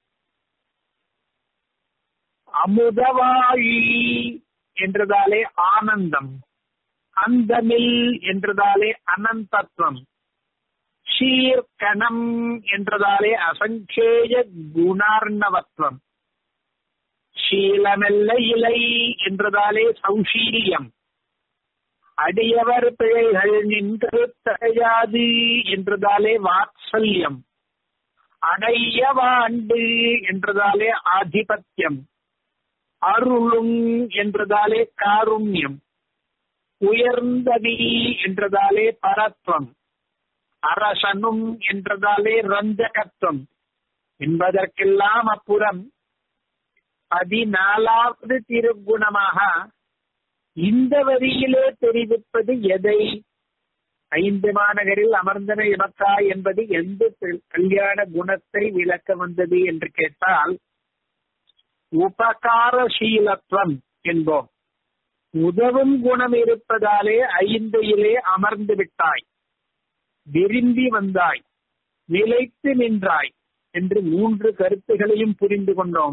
அமுதவாழி என்றதாலே ஆனந்தம் அந்தமில் என்றதாலே அனந்தத்துவம் ஷீர்கணம் என்றதாலே அசங்கேய குணார்ணவத்துவம் ஷீலமெல்ல இலை என்றதாலே சௌஷீல்யம் அடியவர் பிழைகள் நின்று தகையாது என்றதாலே வாத்சல்யம் அடையவாண்டு என்றதாலே ஆதிபத்தியம் அருளும் என்றதாலே காருண்யம் உயர்ந்ததி என்றதாலே பரத்வம் அரசனும் என்றதாலே ரஞ்சகத்துவம் என்பதற்கெல்லாம் அப்புறம் பதினாலாவது திருக்குணமாக இந்த வரியிலே தெரிவிப்பது எதை ஐந்து மாநகரில் அமர்ந்தன இமக்கா என்பது எந்த கல்யாண குணத்தை விளக்க வந்தது என்று கேட்டால் உபகாரசீலத்துவம் என்போம் உதவும் குணம் இருப்பதாலே ஐந்தையிலே அமர்ந்து விட்டாய் விரும்பி வந்தாய் நிலைத்து நின்றாய் என்று மூன்று கருத்துகளையும் புரிந்து கொண்டோம்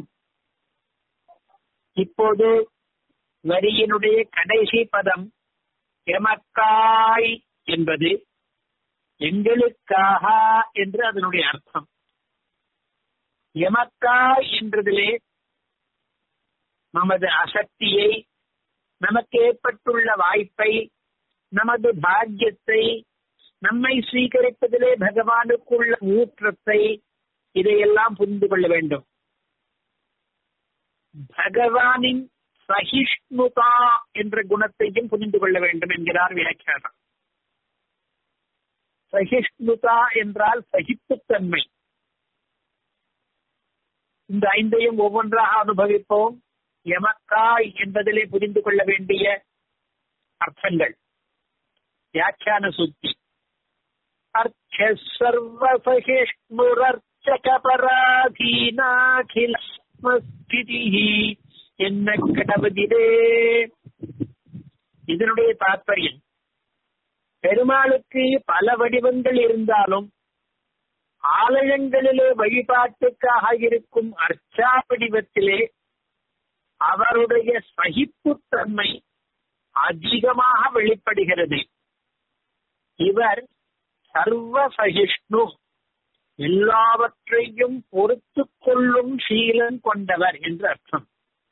இப்போது வரியினுடைய கடைசி பதம் எமக்காய் என்பது எங்களுக்காக என்று அதனுடைய அர்த்தம் எமக்காய் என்றதிலே நமது அசக்தியை நமக்கு ஏற்பட்டுள்ள வாய்ப்பை நமது பாக்கியத்தை நம்மை ஸ்வீகரிப்பதிலே பகவானுக்குள்ள ஊற்றத்தை இதையெல்லாம் புரிந்து கொள்ள வேண்டும் பகவானின் சகிஷ்ணுதா என்ற குணத்தையும் புரிந்து கொள்ள வேண்டும் என்கிறார் வியாக்கியானம் சகிஷ்ணுதா என்றால் சகிப்புத்தன்மை இந்த ஐந்தையும் ஒவ்வொன்றாக அனுபவிப்போம் எமக்காய் என்பதிலே புரிந்து கொள்ள வேண்டிய அர்த்தங்கள் வியாக்கியான சுத்தி அர்ச்ச சர்வசகிஷ்ணுரர்ச்சக பராதீனாகிலஸ்மஸ்திதி என்ன கடவுதிரே இதனுடைய தாற்பயம் பெருமாளுக்கு பல வடிவங்கள் இருந்தாலும் ஆலயங்களிலே வழிபாட்டுக்காக இருக்கும் அர்ச்சா வடிவத்திலே அவருடைய சகிப்புத்தன்மை அதிகமாக வெளிப்படுகிறது இவர் சர்வ சகிஷ்ணு எல்லாவற்றையும் பொறுத்து கொள்ளும் சீலன் கொண்டவர் என்று அர்த்தம்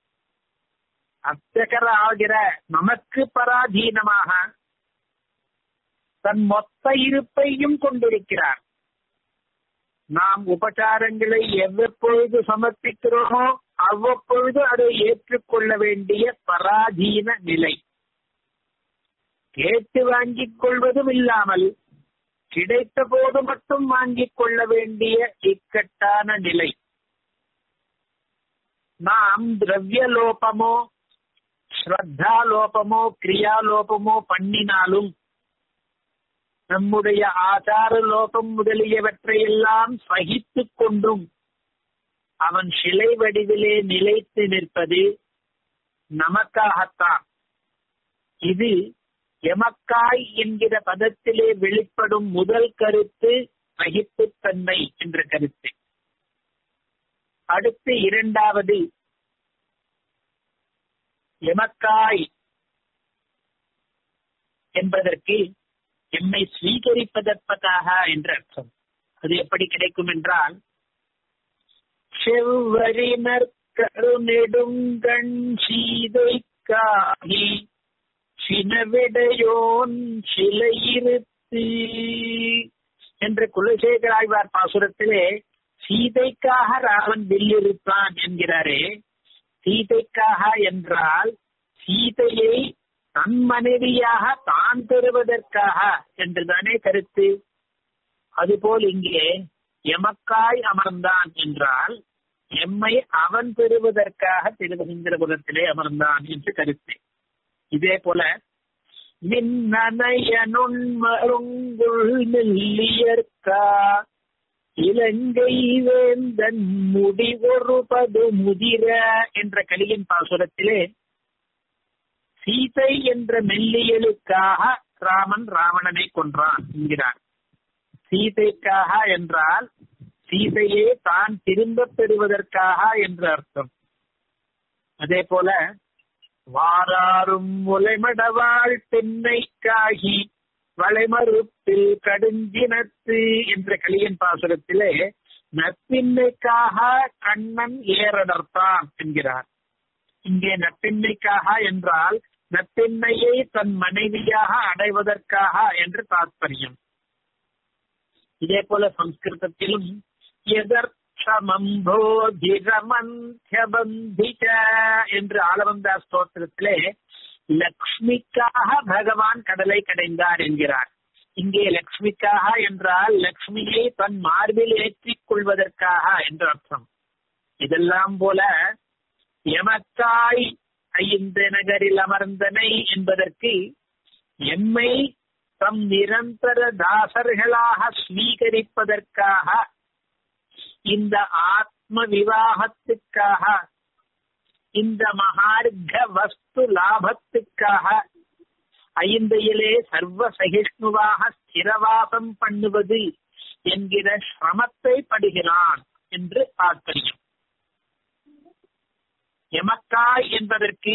அர்ச்சகராகிற நமக்கு பராதீனமாக தன் மொத்த இருப்பையும் கொண்டிருக்கிறார் நாம் உபச்சாரங்களை எவ்வப்பொழுது சமர்ப்பிக்கிறோமோ அவ்வப்பொழுது அதை ஏற்றுக்கொள்ள வேண்டிய பராதீன நிலை கேட்டு வாங்கிக் கொள்வதும் இல்லாமல் கிடைத்த போது மட்டும் வாங்கிக் கொள்ள வேண்டிய இக்கட்டான நிலை நாம் திரவியலோபமோ ஸ்ரத்தாலோபமோ கிரியாலோபமோ பண்ணினாலும் நம்முடைய ஆச்சார லோகம் முதலியவற்றையெல்லாம் சகித்துக் கொண்டும் அவன் சிலை வடிவிலே நிலைத்து நிற்பது நமக்காகத்தான் இது எமக்காய் என்கிற பதத்திலே வெளிப்படும் முதல் கருத்து சகிப்புத்தன்மை என்ற கருத்து அடுத்து இரண்டாவது எமக்காய் என்பதற்கு எம்மை ஸ்வீகரிப்பதற்காக என்ற அர்த்தம் அது எப்படி கிடைக்கும் என்றால் செவ்வரினர் கருநெடுங்கண் சீதைக்காகி சினவிடையோன் சிலையிருத்து என்ற குலசேகர ஆழ்வார் பாசுரத்திலே சீதைக்காக ராவன் வில்லிருப்பான் என்கிறாரே சீதைக்காக என்றால் சீதையை தன் மனைவியாக தான் பெறுவதற்காக என்றுதானே கருத்து அதுபோல் இங்கே எமக்காய் அமர்ந்தான் என்றால் எம்மை அவன் பெறுவதற்காக திருவகிந்திரபுரத்திலே அமர்ந்தான் என்று கருத்து இதே போல மின்னனையனுண்மருங்குள் மெல்லியற்கா இலங்கை வேந்தன் முடிவொருபது முதிர என்ற கலியின் பாசுரத்திலே சீதை என்ற மெல்லியலுக்காக ராமன் ராவணனை கொன்றான் என்கிறார் சீதைக்காக என்றால் சீதையே தான் திரும்ப பெறுவதற்காக என்று அர்த்தம் அதே போல வாராரும் முலைமடவாள் பெண்ணைக்காகி வளைமறுப்பில் கடுஞ்சினத்து என்ற கலியன் பாசுரத்திலே நப்பின்னைக்காக கண்ணன் ஏறடர்த்தான் என்கிறார் இங்கே நப்பெண்ணைக்காக என்றால் நப்பெண்ணையை தன் மனைவியாக அடைவதற்காக என்று தாத்பரியம் இதே போல சம்ஸ்கிருதத்திலும் எதர்ஷமம்போதிரமந்தியபந்திக என்று ஆலவந்தா ஸ்தோத்திரத்திலே லக்ஷ்மிக்காக பகவான் கடலை கடைந்தார் என்கிறார் இங்கே லக்ஷ்மிக்காக என்றால் லக்ஷ்மியை தன் மார்பில் ஏற்றிக் கொள்வதற்காக என்று அர்த்தம் இதெல்லாம் போல எமக்காய் ஐந்த நகரில் அமர்ந்தனை என்பதற்கு எம்மை தம் நிரந்தர தாசர்களாக ஸ்வீகரிப்பதற்காக இந்த ஆத்ம விவாகத்துக்காக இந்த மகார்க வஸ்து லாபத்துக்காக ஐந்தையிலே சர்வ சகிஷ்ணுவாக ஸ்திரவாசம் பண்ணுவது என்கிற சிரமத்தை படுகிறான் என்று தாற்பயம் எமக்காய் என்பதற்கு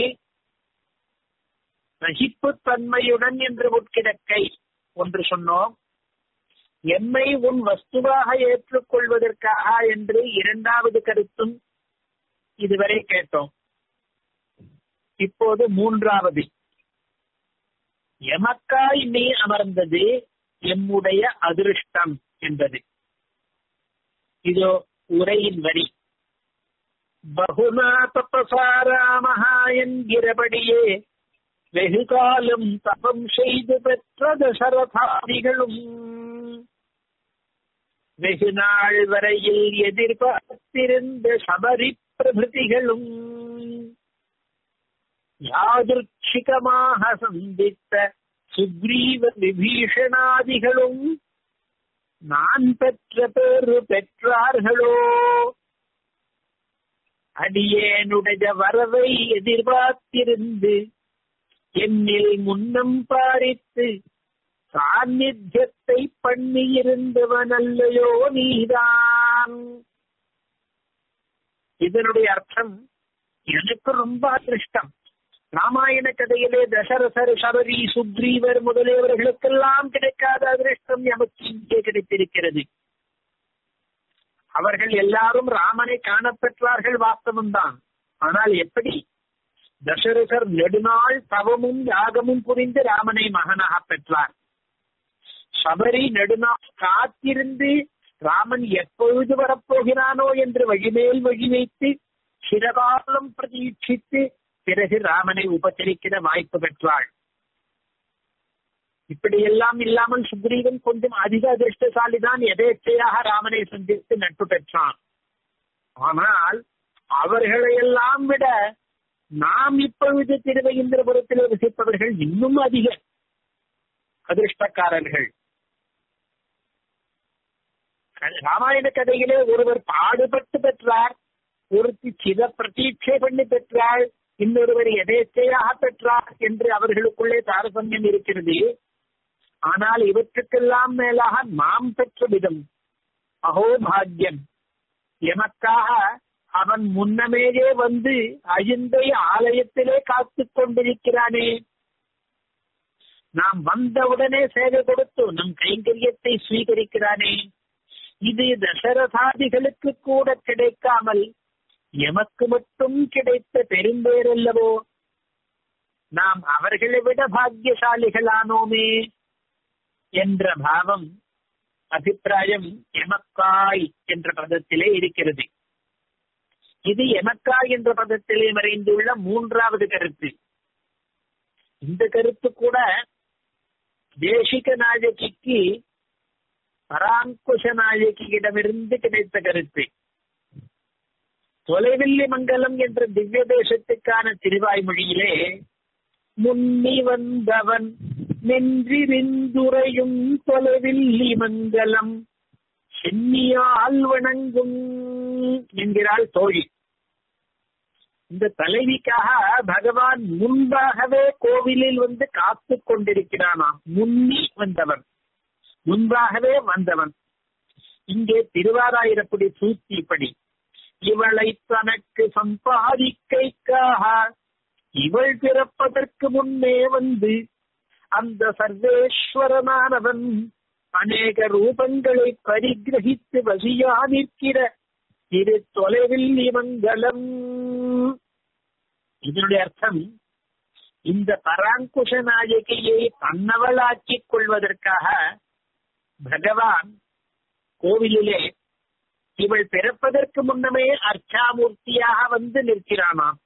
ரசிப்பு தன்மையுடன் என்று உட்கிடக்கை ஒன்று சொன்னோம் எம்மை உன் வஸ்துவாக ஏற்றுக்கொள்வதற்காக என்று இரண்டாவது கருத்தும் இதுவரை கேட்டோம் இப்போது மூன்றாவது எமக்காய் நீ அமர்ந்தது எம்முடைய அதிருஷ்டம் என்பது இதோ உரையின் வரி பகுனா தபசாராமஹா என்கிறபடியே வெகு காலம் தபம் செய்து பெற்ற தசரதாதிகளும் வெகு நாள் வரையில் எதிர்பார்த்திருந்த சபரி பிரபதிகளும் யாதிருச்சிகமாக சந்தித்த சுக்ரீவ விபீஷணாதிகளும் நான் பெற்ற பேரு பெற்றார்களோ அடியேனுடைய வரவை எதிர்பார்த்திருந்து என்னில் முன்னம் பாரித்து சாநித்தியத்தை பண்ணியிருந்தவன் அல்லையோ நீதான் இதனுடைய அர்த்தம் எனக்கு ரொம்ப அதிருஷ்டம் ராமாயண கதையிலே தசரசர் சபரி சுக்ரீவர் முதலியவர்களுக்கெல்லாம் கிடைக்காத அதிருஷ்டம் எமக்கு இங்கே கிடைத்திருக்கிறது அவர்கள் எல்லாரும் ராமனை காணப்பெற்றார்கள் வாஸ்தவம்தான் ஆனால் எப்படி தசரசர் நெடுநாள் தவமும் யாகமும் புரிந்து ராமனை மகனாக பெற்றார் சபரி நெடுநாள் காத்திருந்து ராமன் எப்பொழுது வரப்போகிறானோ என்று வழிமேல் வழி வைத்து சிறகாலம் பிரதீட்சித்து பிறகு ராமனை உபச்சரிக்கிற வாய்ப்பு பெற்றாள் இப்படியெல்லாம் இல்லாமல் சுக்ரீவன் கொஞ்சம் அதிக அதிர்ஷ்டசாலிதான் எதேச்சையாக ராமனை சந்தித்து நட்பு பெற்றான் ஆனால் அவர்களையெல்லாம் விட நாம் இப்பொழுது திருவையிந்திரபுரத்தில் வசிப்பவர்கள் இன்னும் அதிக அதிர்ஷ்டக்காரர்கள் ராமாயண கதையிலே ஒருவர் பாடுபட்டு பெற்றார் ஒருத்தி சித பிரதீட்சை பண்ணி பெற்றாள் இன்னொருவர் எதேச்சையாக பெற்றார் என்று அவர்களுக்குள்ளே தாரதமியம் இருக்கிறது ஆனால் இவற்றுக்கெல்லாம் மேலாக நாம் பெற்ற விதம் அகோபாகியம் எமக்காக அவன் முன்னமேயே வந்து அஜிந்தை ஆலயத்திலே காத்து கொண்டிருக்கிறானே நாம் வந்தவுடனே சேவை கொடுத்து நம் கைங்கரியத்தை ஸ்வீகரிக்கிறானே இது தசரதாதிகளுக்கு கூட கிடைக்காமல் எமக்கு மட்டும் கிடைத்த பெரும்பேரல்லவோ நாம் அவர்களை விட பாக்கியசாலிகளானோமே என்ற பாவம் அபிப்பிராயம் எமக்காய் என்ற பதத்திலே இருக்கிறது இது எமக்காய் என்ற பதத்திலே மறைந்துள்ள மூன்றாவது கருத்து இந்த கருத்து கூட தேசிக நாயகிக்கு பராங்குஷ நாயகியிடமிருந்து கிடைத்த கருத்து தொலைவில்லி மங்கலம் என்ற திவ்ய தேசத்துக்கான திருவாய்மொழியிலே முன்னி வந்தவன் நின்றிருந்துரையும் தொலைவில்லி மங்கலம் சென்னியால் வணங்கும் என்கிறாள் தோழி இந்த தலைவிக்காக பகவான் முன்பாகவே கோவிலில் வந்து காத்து கொண்டிருக்கிறானாம் முன்னி வந்தவன் முன்பாகவே வந்தவன் இங்கே திருவாராயிரப்படி சூத்திப்படி இவளை தனக்கு சம்பாதிக்கைக்காக இவள் பிறப்பதற்கு முன்னே வந்து அந்த சர்வேஸ்வரனானவன் அநேக ரூபங்களை பரிகிரகித்து வசியா நிற்கிற திரு தொலைவில் மங்கலம் இதனுடைய அர்த்தம் இந்த பராங்குஷ நாயகியை தன்னவளாக்கிக் கொள்வதற்காக பகவான் கோவிலிலே இவள் பிறப்பதற்கு முன்னமே அர்ச்சாமூர்த்தியாக வந்து நிற்கிறானாம்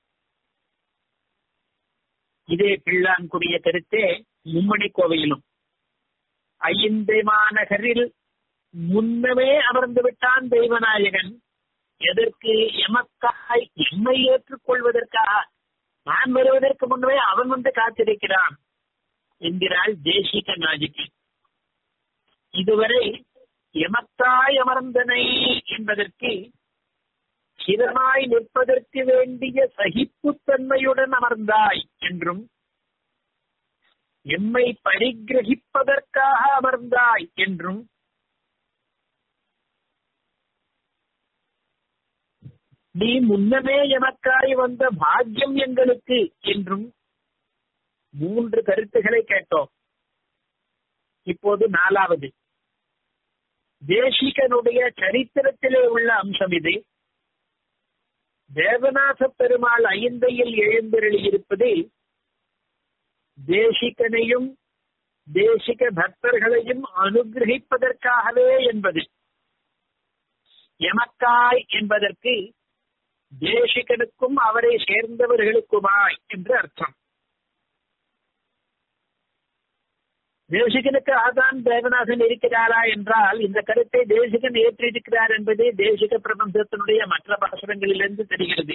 இதே பிள்ளான்குடிய கருத்தே மும்மணி கோவையிலும் ஐந்தை மாநகரில் முன்னமே அமர்ந்து விட்டான் தெய்வநாயகன் எதற்கு எமக்காய் எம்மை ஏற்றுக்கொள்வதற்காக நான் வருவதற்கு முன்னமே அவன் வந்து காத்திருக்கிறான் என்கிறாள் தேசிக நாயகி இதுவரை எமக்காய் அமர்ந்தனை என்பதற்கு சிரமாய் நிற்பதற்கு வேண்டிய சகிப்புத்தன்மையுடன் அமர்ந்தாய் என்றும் எம்மை பரிகிரகிப்பதற்காக அமர்ந்தாய் என்றும் நீ முன்னமே எனக்காய் வந்த பாக்கியம் எங்களுக்கு என்றும் மூன்று கருத்துக்களை கேட்டோம் இப்போது நாலாவது தேசிகனுடைய சரித்திரத்திலே உள்ள அம்சம் இது தேவநாத பெருமாள் ஐந்தையில் எழுந்தருளி இருப்பது தேசிகனையும் தேசிக பக்தர்களையும் அனுகிரகிப்பதற்காகவே என்பது எமக்காய் என்பதற்கு தேசிகனுக்கும் அவரை சேர்ந்தவர்களுக்குமாய் என்று அர்த்தம் தேசிகனுக்காக தான் தேவநாதன் இருக்கிறாரா என்றால் இந்த கருத்தை தேசிகன் ஏற்றிருக்கிறார் என்பது தேசிக பிரபஞ்சத்தினுடைய மற்ற பாசுரங்களிலிருந்து தெரிகிறது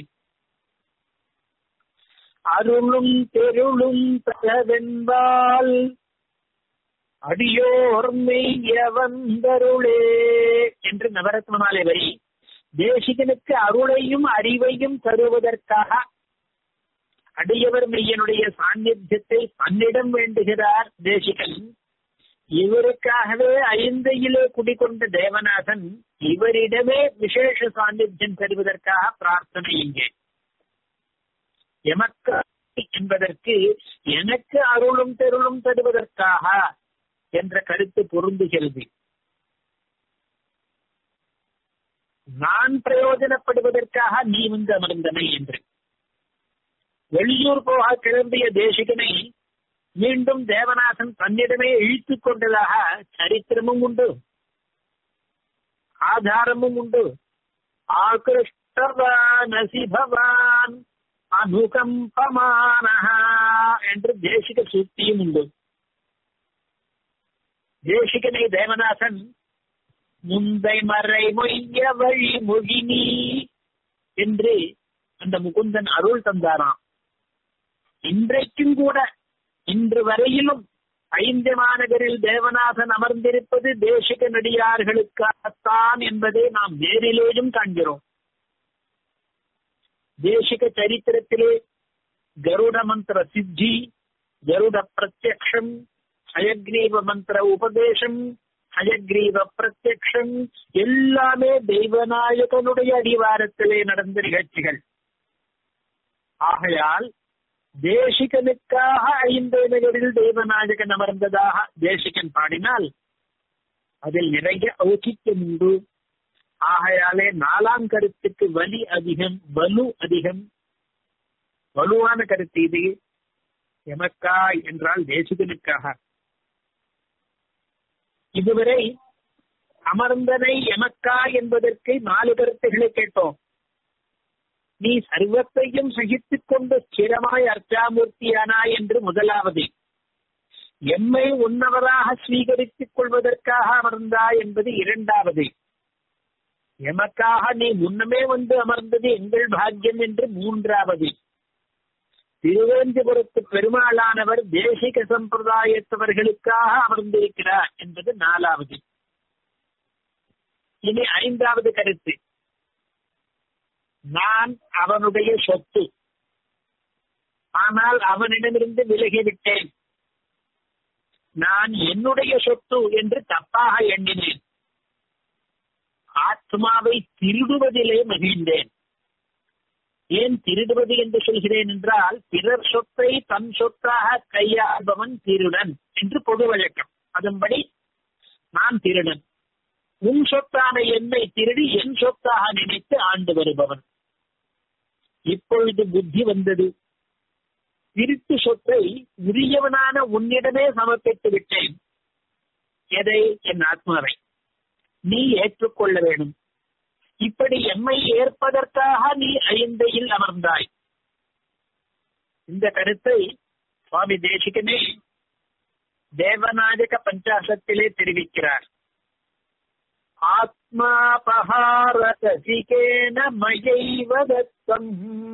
அருளும் தெருளும் தகவென்பால் அடியோர் மெய்ய வந்தருளே என்று நவரத்னமாலை வரி தேசிகனுக்கு அருளையும் அறிவையும் தருவதற்காக அடியவர் மெய்யனுடைய சாநித்தியத்தை தன்னிடம் வேண்டுகிறார் தேசிகன் இவருக்காகவே ஐந்தையிலே குடிகொண்ட தேவநாதன் இவரிடமே விசேஷ சாநித்தியம் தருவதற்காக பிரார்த்தனை இங்கே எமக்கு என்பதற்கு எனக்கு அருளும் தெருளும் தருவதற்காக என்ற கருத்து பொருந்துகிறது நான் பிரயோஜனப்படுவதற்காக நீ வந்து அமர்ந்தனை என்று வெளியூர் போக கிளம்பிய தேசிகனை மீண்டும் தேவநாதன் தன்னிடமே இழுத்துக் கொண்டதாக சரித்திரமும் உண்டு ஆதாரமும் உண்டு ஆகிருஷ்டவான் அசிபவான் அனுகம்பமான என்று தேசிக சூக்தியும் உண்டு தேசிகனை தேவநாதன் முந்தை மறை மொய்ய வழி மொழினி என்று அந்த முகுந்தன் அருள் தந்தாராம் இன்றைக்கும் கூட இன்று வரையிலும் ஐந்து மாநகரில் தேவநாதன் அமர்ந்திருப்பது தேசிக நடிகார்களுக்காகத்தான் என்பதை நாம் நேரிலேயும் காண்கிறோம் தேசிக சரித்திரத்திலே கருட மந்திர சித்தி கருட பிரத்யக்ஷம் ஹயக்ரீவ மந்திர உபதேசம் ஹயக்ரீவ பிரத்யக்ஷம் எல்லாமே தெய்வநாயகனுடைய அடிவாரத்திலே நடந்த நிகழ்ச்சிகள் ஆகையால் தேசிகனுக்காக ஐந்து நகரில் தெய்வநாயகன் அமர்ந்ததாக தேசிகன் பாடினால் அதில் நிறைய ஔச்சித்யம் உண்டு ஆகையாலே நாலாம் கருத்துக்கு வலி அதிகம் வலு அதிகம் வலுவான கருத்து இது எமக்காய் என்றால் தேசிகனுக்காக இதுவரை அமர்ந்தனை எமக்காய் என்பதற்கு நாலு கருத்துக்களை கேட்டோம் நீ சர்வத்தையும் சகித்துக் கொண்டு ஸ்திரமாய் அர்ச்சாமூர்த்தியானாய் என்று முதலாவது எம்மை உன்னவராக ஸ்வீகரித்துக் கொள்வதற்காக அமர்ந்தாய் என்பது இரண்டாவது எமக்காக நீ முன்னமே வந்து அமர்ந்தது எங்கள் பாக்கியம் என்று மூன்றாவது திருவேந்திபுரத்து பெருமாளானவர் தேசிக சம்பிரதாயத்தவர்களுக்காக அமர்ந்திருக்கிறார் என்பது நாலாவது இனி ஐந்தாவது கருத்து நான் அவனுடைய சொத்து ஆனால் அவனிடமிருந்து விலகிவிட்டேன் நான் என்னுடைய சொத்து என்று தப்பாக எண்ணினேன் ஆத்மாவை திருடுவதிலே மகிழ்ந்தேன் ஏன் திருடுவது என்று சொல்கிறேன் என்றால் பிறர் சொத்தை தன் சொத்தாக கையாள்பவன் திருடன் என்று பொது வழக்கம் அதன்படி நான் திருடன் உன் சொத்தான என்னை திருடி என் சொத்தாக நினைத்து ஆண்டு வருபவன் இப்பொழுது புத்தி வந்தது திருட்டு சொத்தை உரியவனான உன்னிடமே சமர்ப்பித்து விட்டேன் எதை என் ஆத்மாவை நீ ஏற்றுக்கொள்ள வேண்டும் இப்படி எம்மை ஏற்பதற்காக நீ ஐந்தையில் அமர்ந்தாய் இந்த கருத்தை சுவாமி தேசிகனே தேவநாயக பஞ்சாசத்திலே தெரிவிக்கிறார் ஆத்மாபகாரசிகேன மயைவ தத்தம்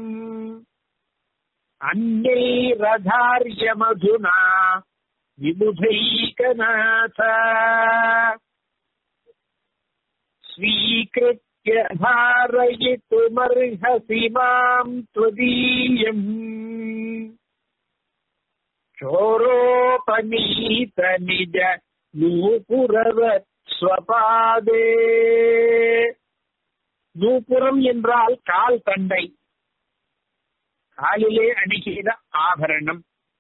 அந்நைரதார்ய மதுனா விபுதைகநாத ஸ்வீகிருத்த धारयितुमर्हसि माम् त्वदीयम् चोरोपनीत निज நூபுரவத் ஸ்வபாதே நூபுரம் என்றால் கால் தண்டை காலிலே அணிகிற ஆபரணம்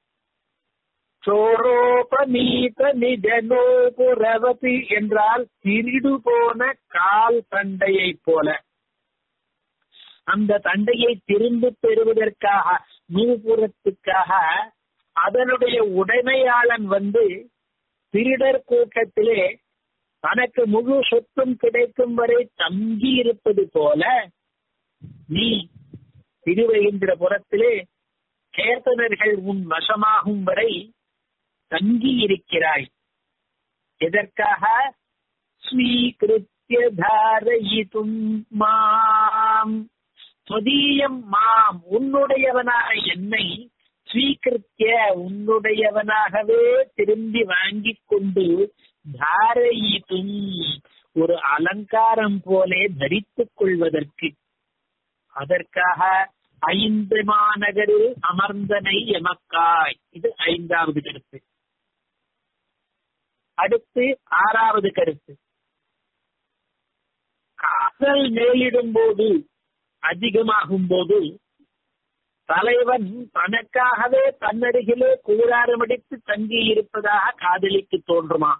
சோரோபநீத நிஜ நூபுரவதி என்றால் திருடு போன கால் தண்டையை போல அந்த தண்டையை திரும்பி பெறுவதற்காக நூபுரத்துக்காக அதனுடைய உடைமையாளன் வந்து திருடர் கூட்டத்திலே தனக்கு முழு சொத்தும் கிடைக்கும் வரை தங்கி இருப்பது போல நீ திருவேந்திரபுரத்திலே கேத்தனர்கள் உன் வசமாகும் வரை தங்கி இருக்கிறாய் எதற்காக ஸ்வீகிருத்திய தாரயிதும் மாம் ஸ்வதீயம் மாம் உன்னுடையவனாக என்னை ஸ்வீகிருத்திய உன்னுடையவனாகவே திரும்பி வாங்கிக் கொண்டு தாரயிதும் ஒரு அலங்காரம் போலே தரித்துக் கொள்வதற்கு அதற்காக ஐந்து மாநகரில் அமர்ந்தனை எமக்காய் இது ஐந்தாவது கருத்து அடுத்து ஆறாவது கருத்து காதல் மேலிடும் போது அதிகமாகும் போது தலைவன் தனக்காகவே தன்னருகிலே கூடாரமடித்து தங்கி இருப்பதாக காதலிக்கு தோன்றுமா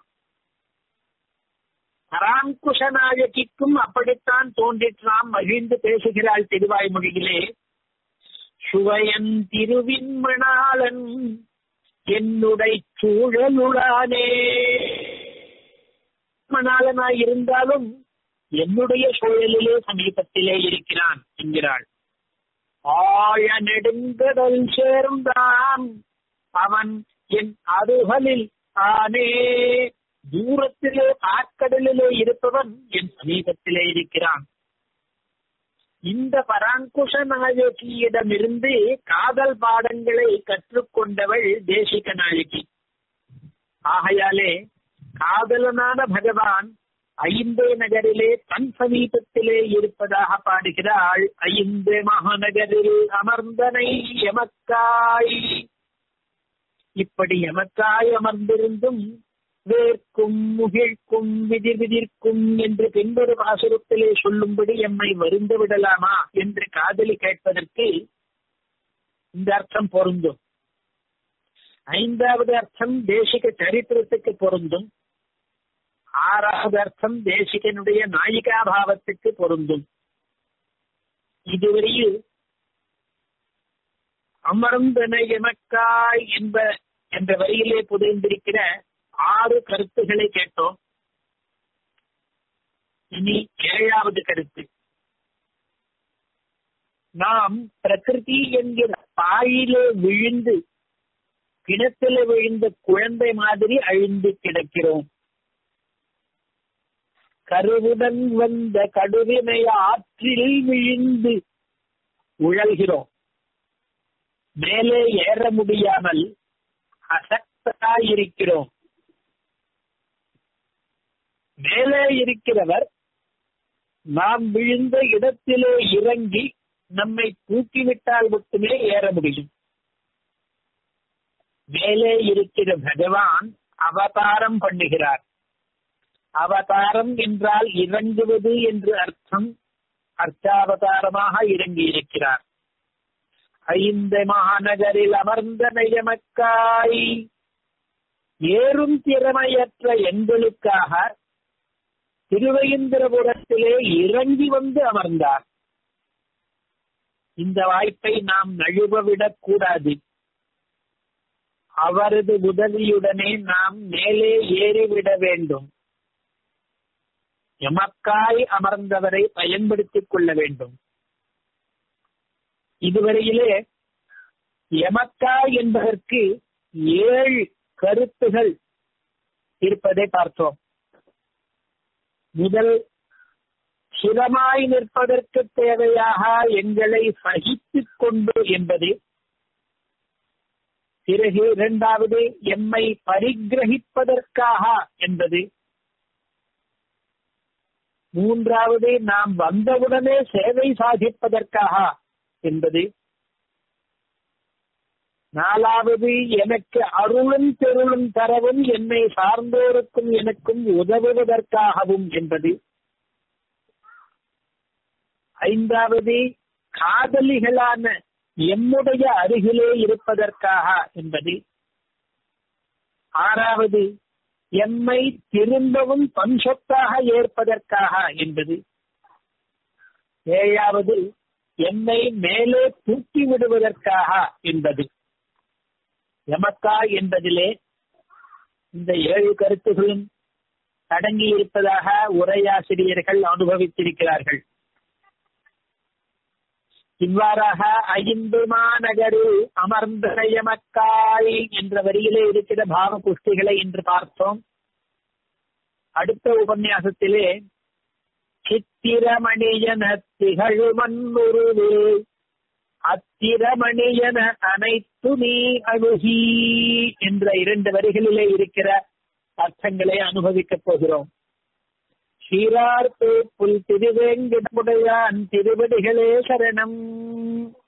பராங்குஷ நாயகிக்கும் அப்படித்தான் தோன்றிற்றாம் மகிழ்ந்து பேசுகிறாள் திருவாய்மொழியிலே சுவையன் திருவின்மணாளன் என்னுடைய சூழலுடானே மணாளனாய் இருந்தாலும் என்னுடைய சூழலிலே சமீபத்திலே இருக்கிறான் என்கிறாள் ஆழ நெடுங்கடல் சேர்ந்தான் அவன் என் அருகலில் ஆனே தூரத்திலே ஆற்கடலிலே இருப்பவன் என் சமீபத்திலே இருக்கிறான் இந்த பராங்குஷ நாயகியிடமிருந்து காதல் பாடங்களை கற்றுக்கொண்டவள் தேசிக நாயகி ஆகையாலே காதலனான பகவான் ஐந்தே நகரிலே தன் சமீபத்திலே இருப்பதாக பாடுகிறாள் ஐந்து மகாநகரில் அமர்ந்தனை எமக்காய் இப்படி எமக்காய் அமர்ந்திருந்தும் வேர்க்கும் முகிழ்க்கும் விதிர் விதிர்க்கும் என்று பின்பொரு பாசுரத்திலே சொல்லும்படி எம்மை வருந்து விடலாமா என்று காதலி கேட்பதற்கு இந்த அர்த்தம் பொருந்தும் ஐந்தாவது அர்த்தம் தேசிக சரித்திரத்துக்கு பொருந்தும் ஆறாவது அர்த்தம் தேசிகனுடைய நாயிகாபாவத்துக்கு பொருந்தும் இதுவரையில் அமர்ந்தன எமக்காய் என்ப என்ற வரியிலே புதைந்திருக்கிற ஆறு கருத்துக்களை கேட்டோம் இனி ஏழாவது கருத்து நாம் பிரகிருதி என்கிற பாயிலே விழுந்து கிணத்துல விழுந்த குழந்தை மாதிரி அழிந்து கிடக்கிறோம் கருவுடன் வந்த கடுவினை ஆற்றில் விழுந்து உழல்கிறோம் மேலே ஏற முடியாமல் அசக்தராயிருக்கிறோம் மேலே இருக்கிறவர் நாம் விழுந்த இடத்திலே இறங்கி நம்மை தூக்கிவிட்டால் மட்டுமே ஏற முடியும் மேலே இருக்கிற பகவான் அவதாரம் பண்ணுகிறார் அவதாரம் என்றால் இறங்குவது என்று அர்த்தம் அர்த்தாவதாரமாக இறங்கி இருக்கிறார் ஐந்து மாநகரில் அமர்ந்த நயமக்காய் ஏறும் திறமையற்ற எண்களுக்காக திருவையந்திரபுரத்திலே இறங்கி வந்து அமர்ந்தார் இந்த வாய்ப்பை நாம் நழுவவிடக் கூடாது அவரது உதவியுடனே நாம் மேலே ஏறிவிட வேண்டும் எமக்காய் அமர்ந்தவரை பயன்படுத்திக் கொள்ள வேண்டும் இதுவரையிலே எமக்காய் என்பதற்கு ஏழு கருத்துகள் இருப்பதை பார்த்தோம் முதல் சிரமாய் நிற்பதற்கு தேவையாக எங்களை சகித்துக் கொண்டு என்பது பிறகு இரண்டாவது எம்மை பரிகிரகிப்பதற்காக என்பது மூன்றாவது நாம் வந்தவுடனே சேவை சாதிப்பதற்காக என்பது நாலாவது எனக்கு அருளும் பெருளும் தரவும் என்னை சார்ந்தோருக்கும் எனக்கும் உதவுவதற்காகவும் என்பது ஐந்தாவது காதலிகளான எம்முடைய அருகிலே இருப்பதற்காக என்பது ஆறாவது எம்மை திரும்பவும் பஞ்சொத்தாக ஏற்பதற்காக என்பது ஏழாவது என்னை மேலே தூக்கி விடுவதற்காக என்பது எமக்கா என்பதிலே இந்த ஏழு கருத்துகளும் அடங்கி இருப்பதாக உரையாசிரியர்கள் அனுபவித்திருக்கிறார்கள் இவ்வாறாக ஐந்து மாநகரில் அமர்ந்த எமக்காய் என்ற வரியிலே இருக்கிற பாவ புஷ்டிகளை இன்று பார்த்தோம் அடுத்த உபன்யாசத்திலே சித்திரமணியன திகழுமன்னுருவே அத்திரமணியன அனைத்து நீ அணுகி என்ற இரண்டு வரிகளிலே இருக்கிற அர்த்தங்களை அனுபவிக்கப் போகிறோம் சீரார்ப்பு புல் திருவேங்கிடமுடையான் திருவடிகளே சரணம்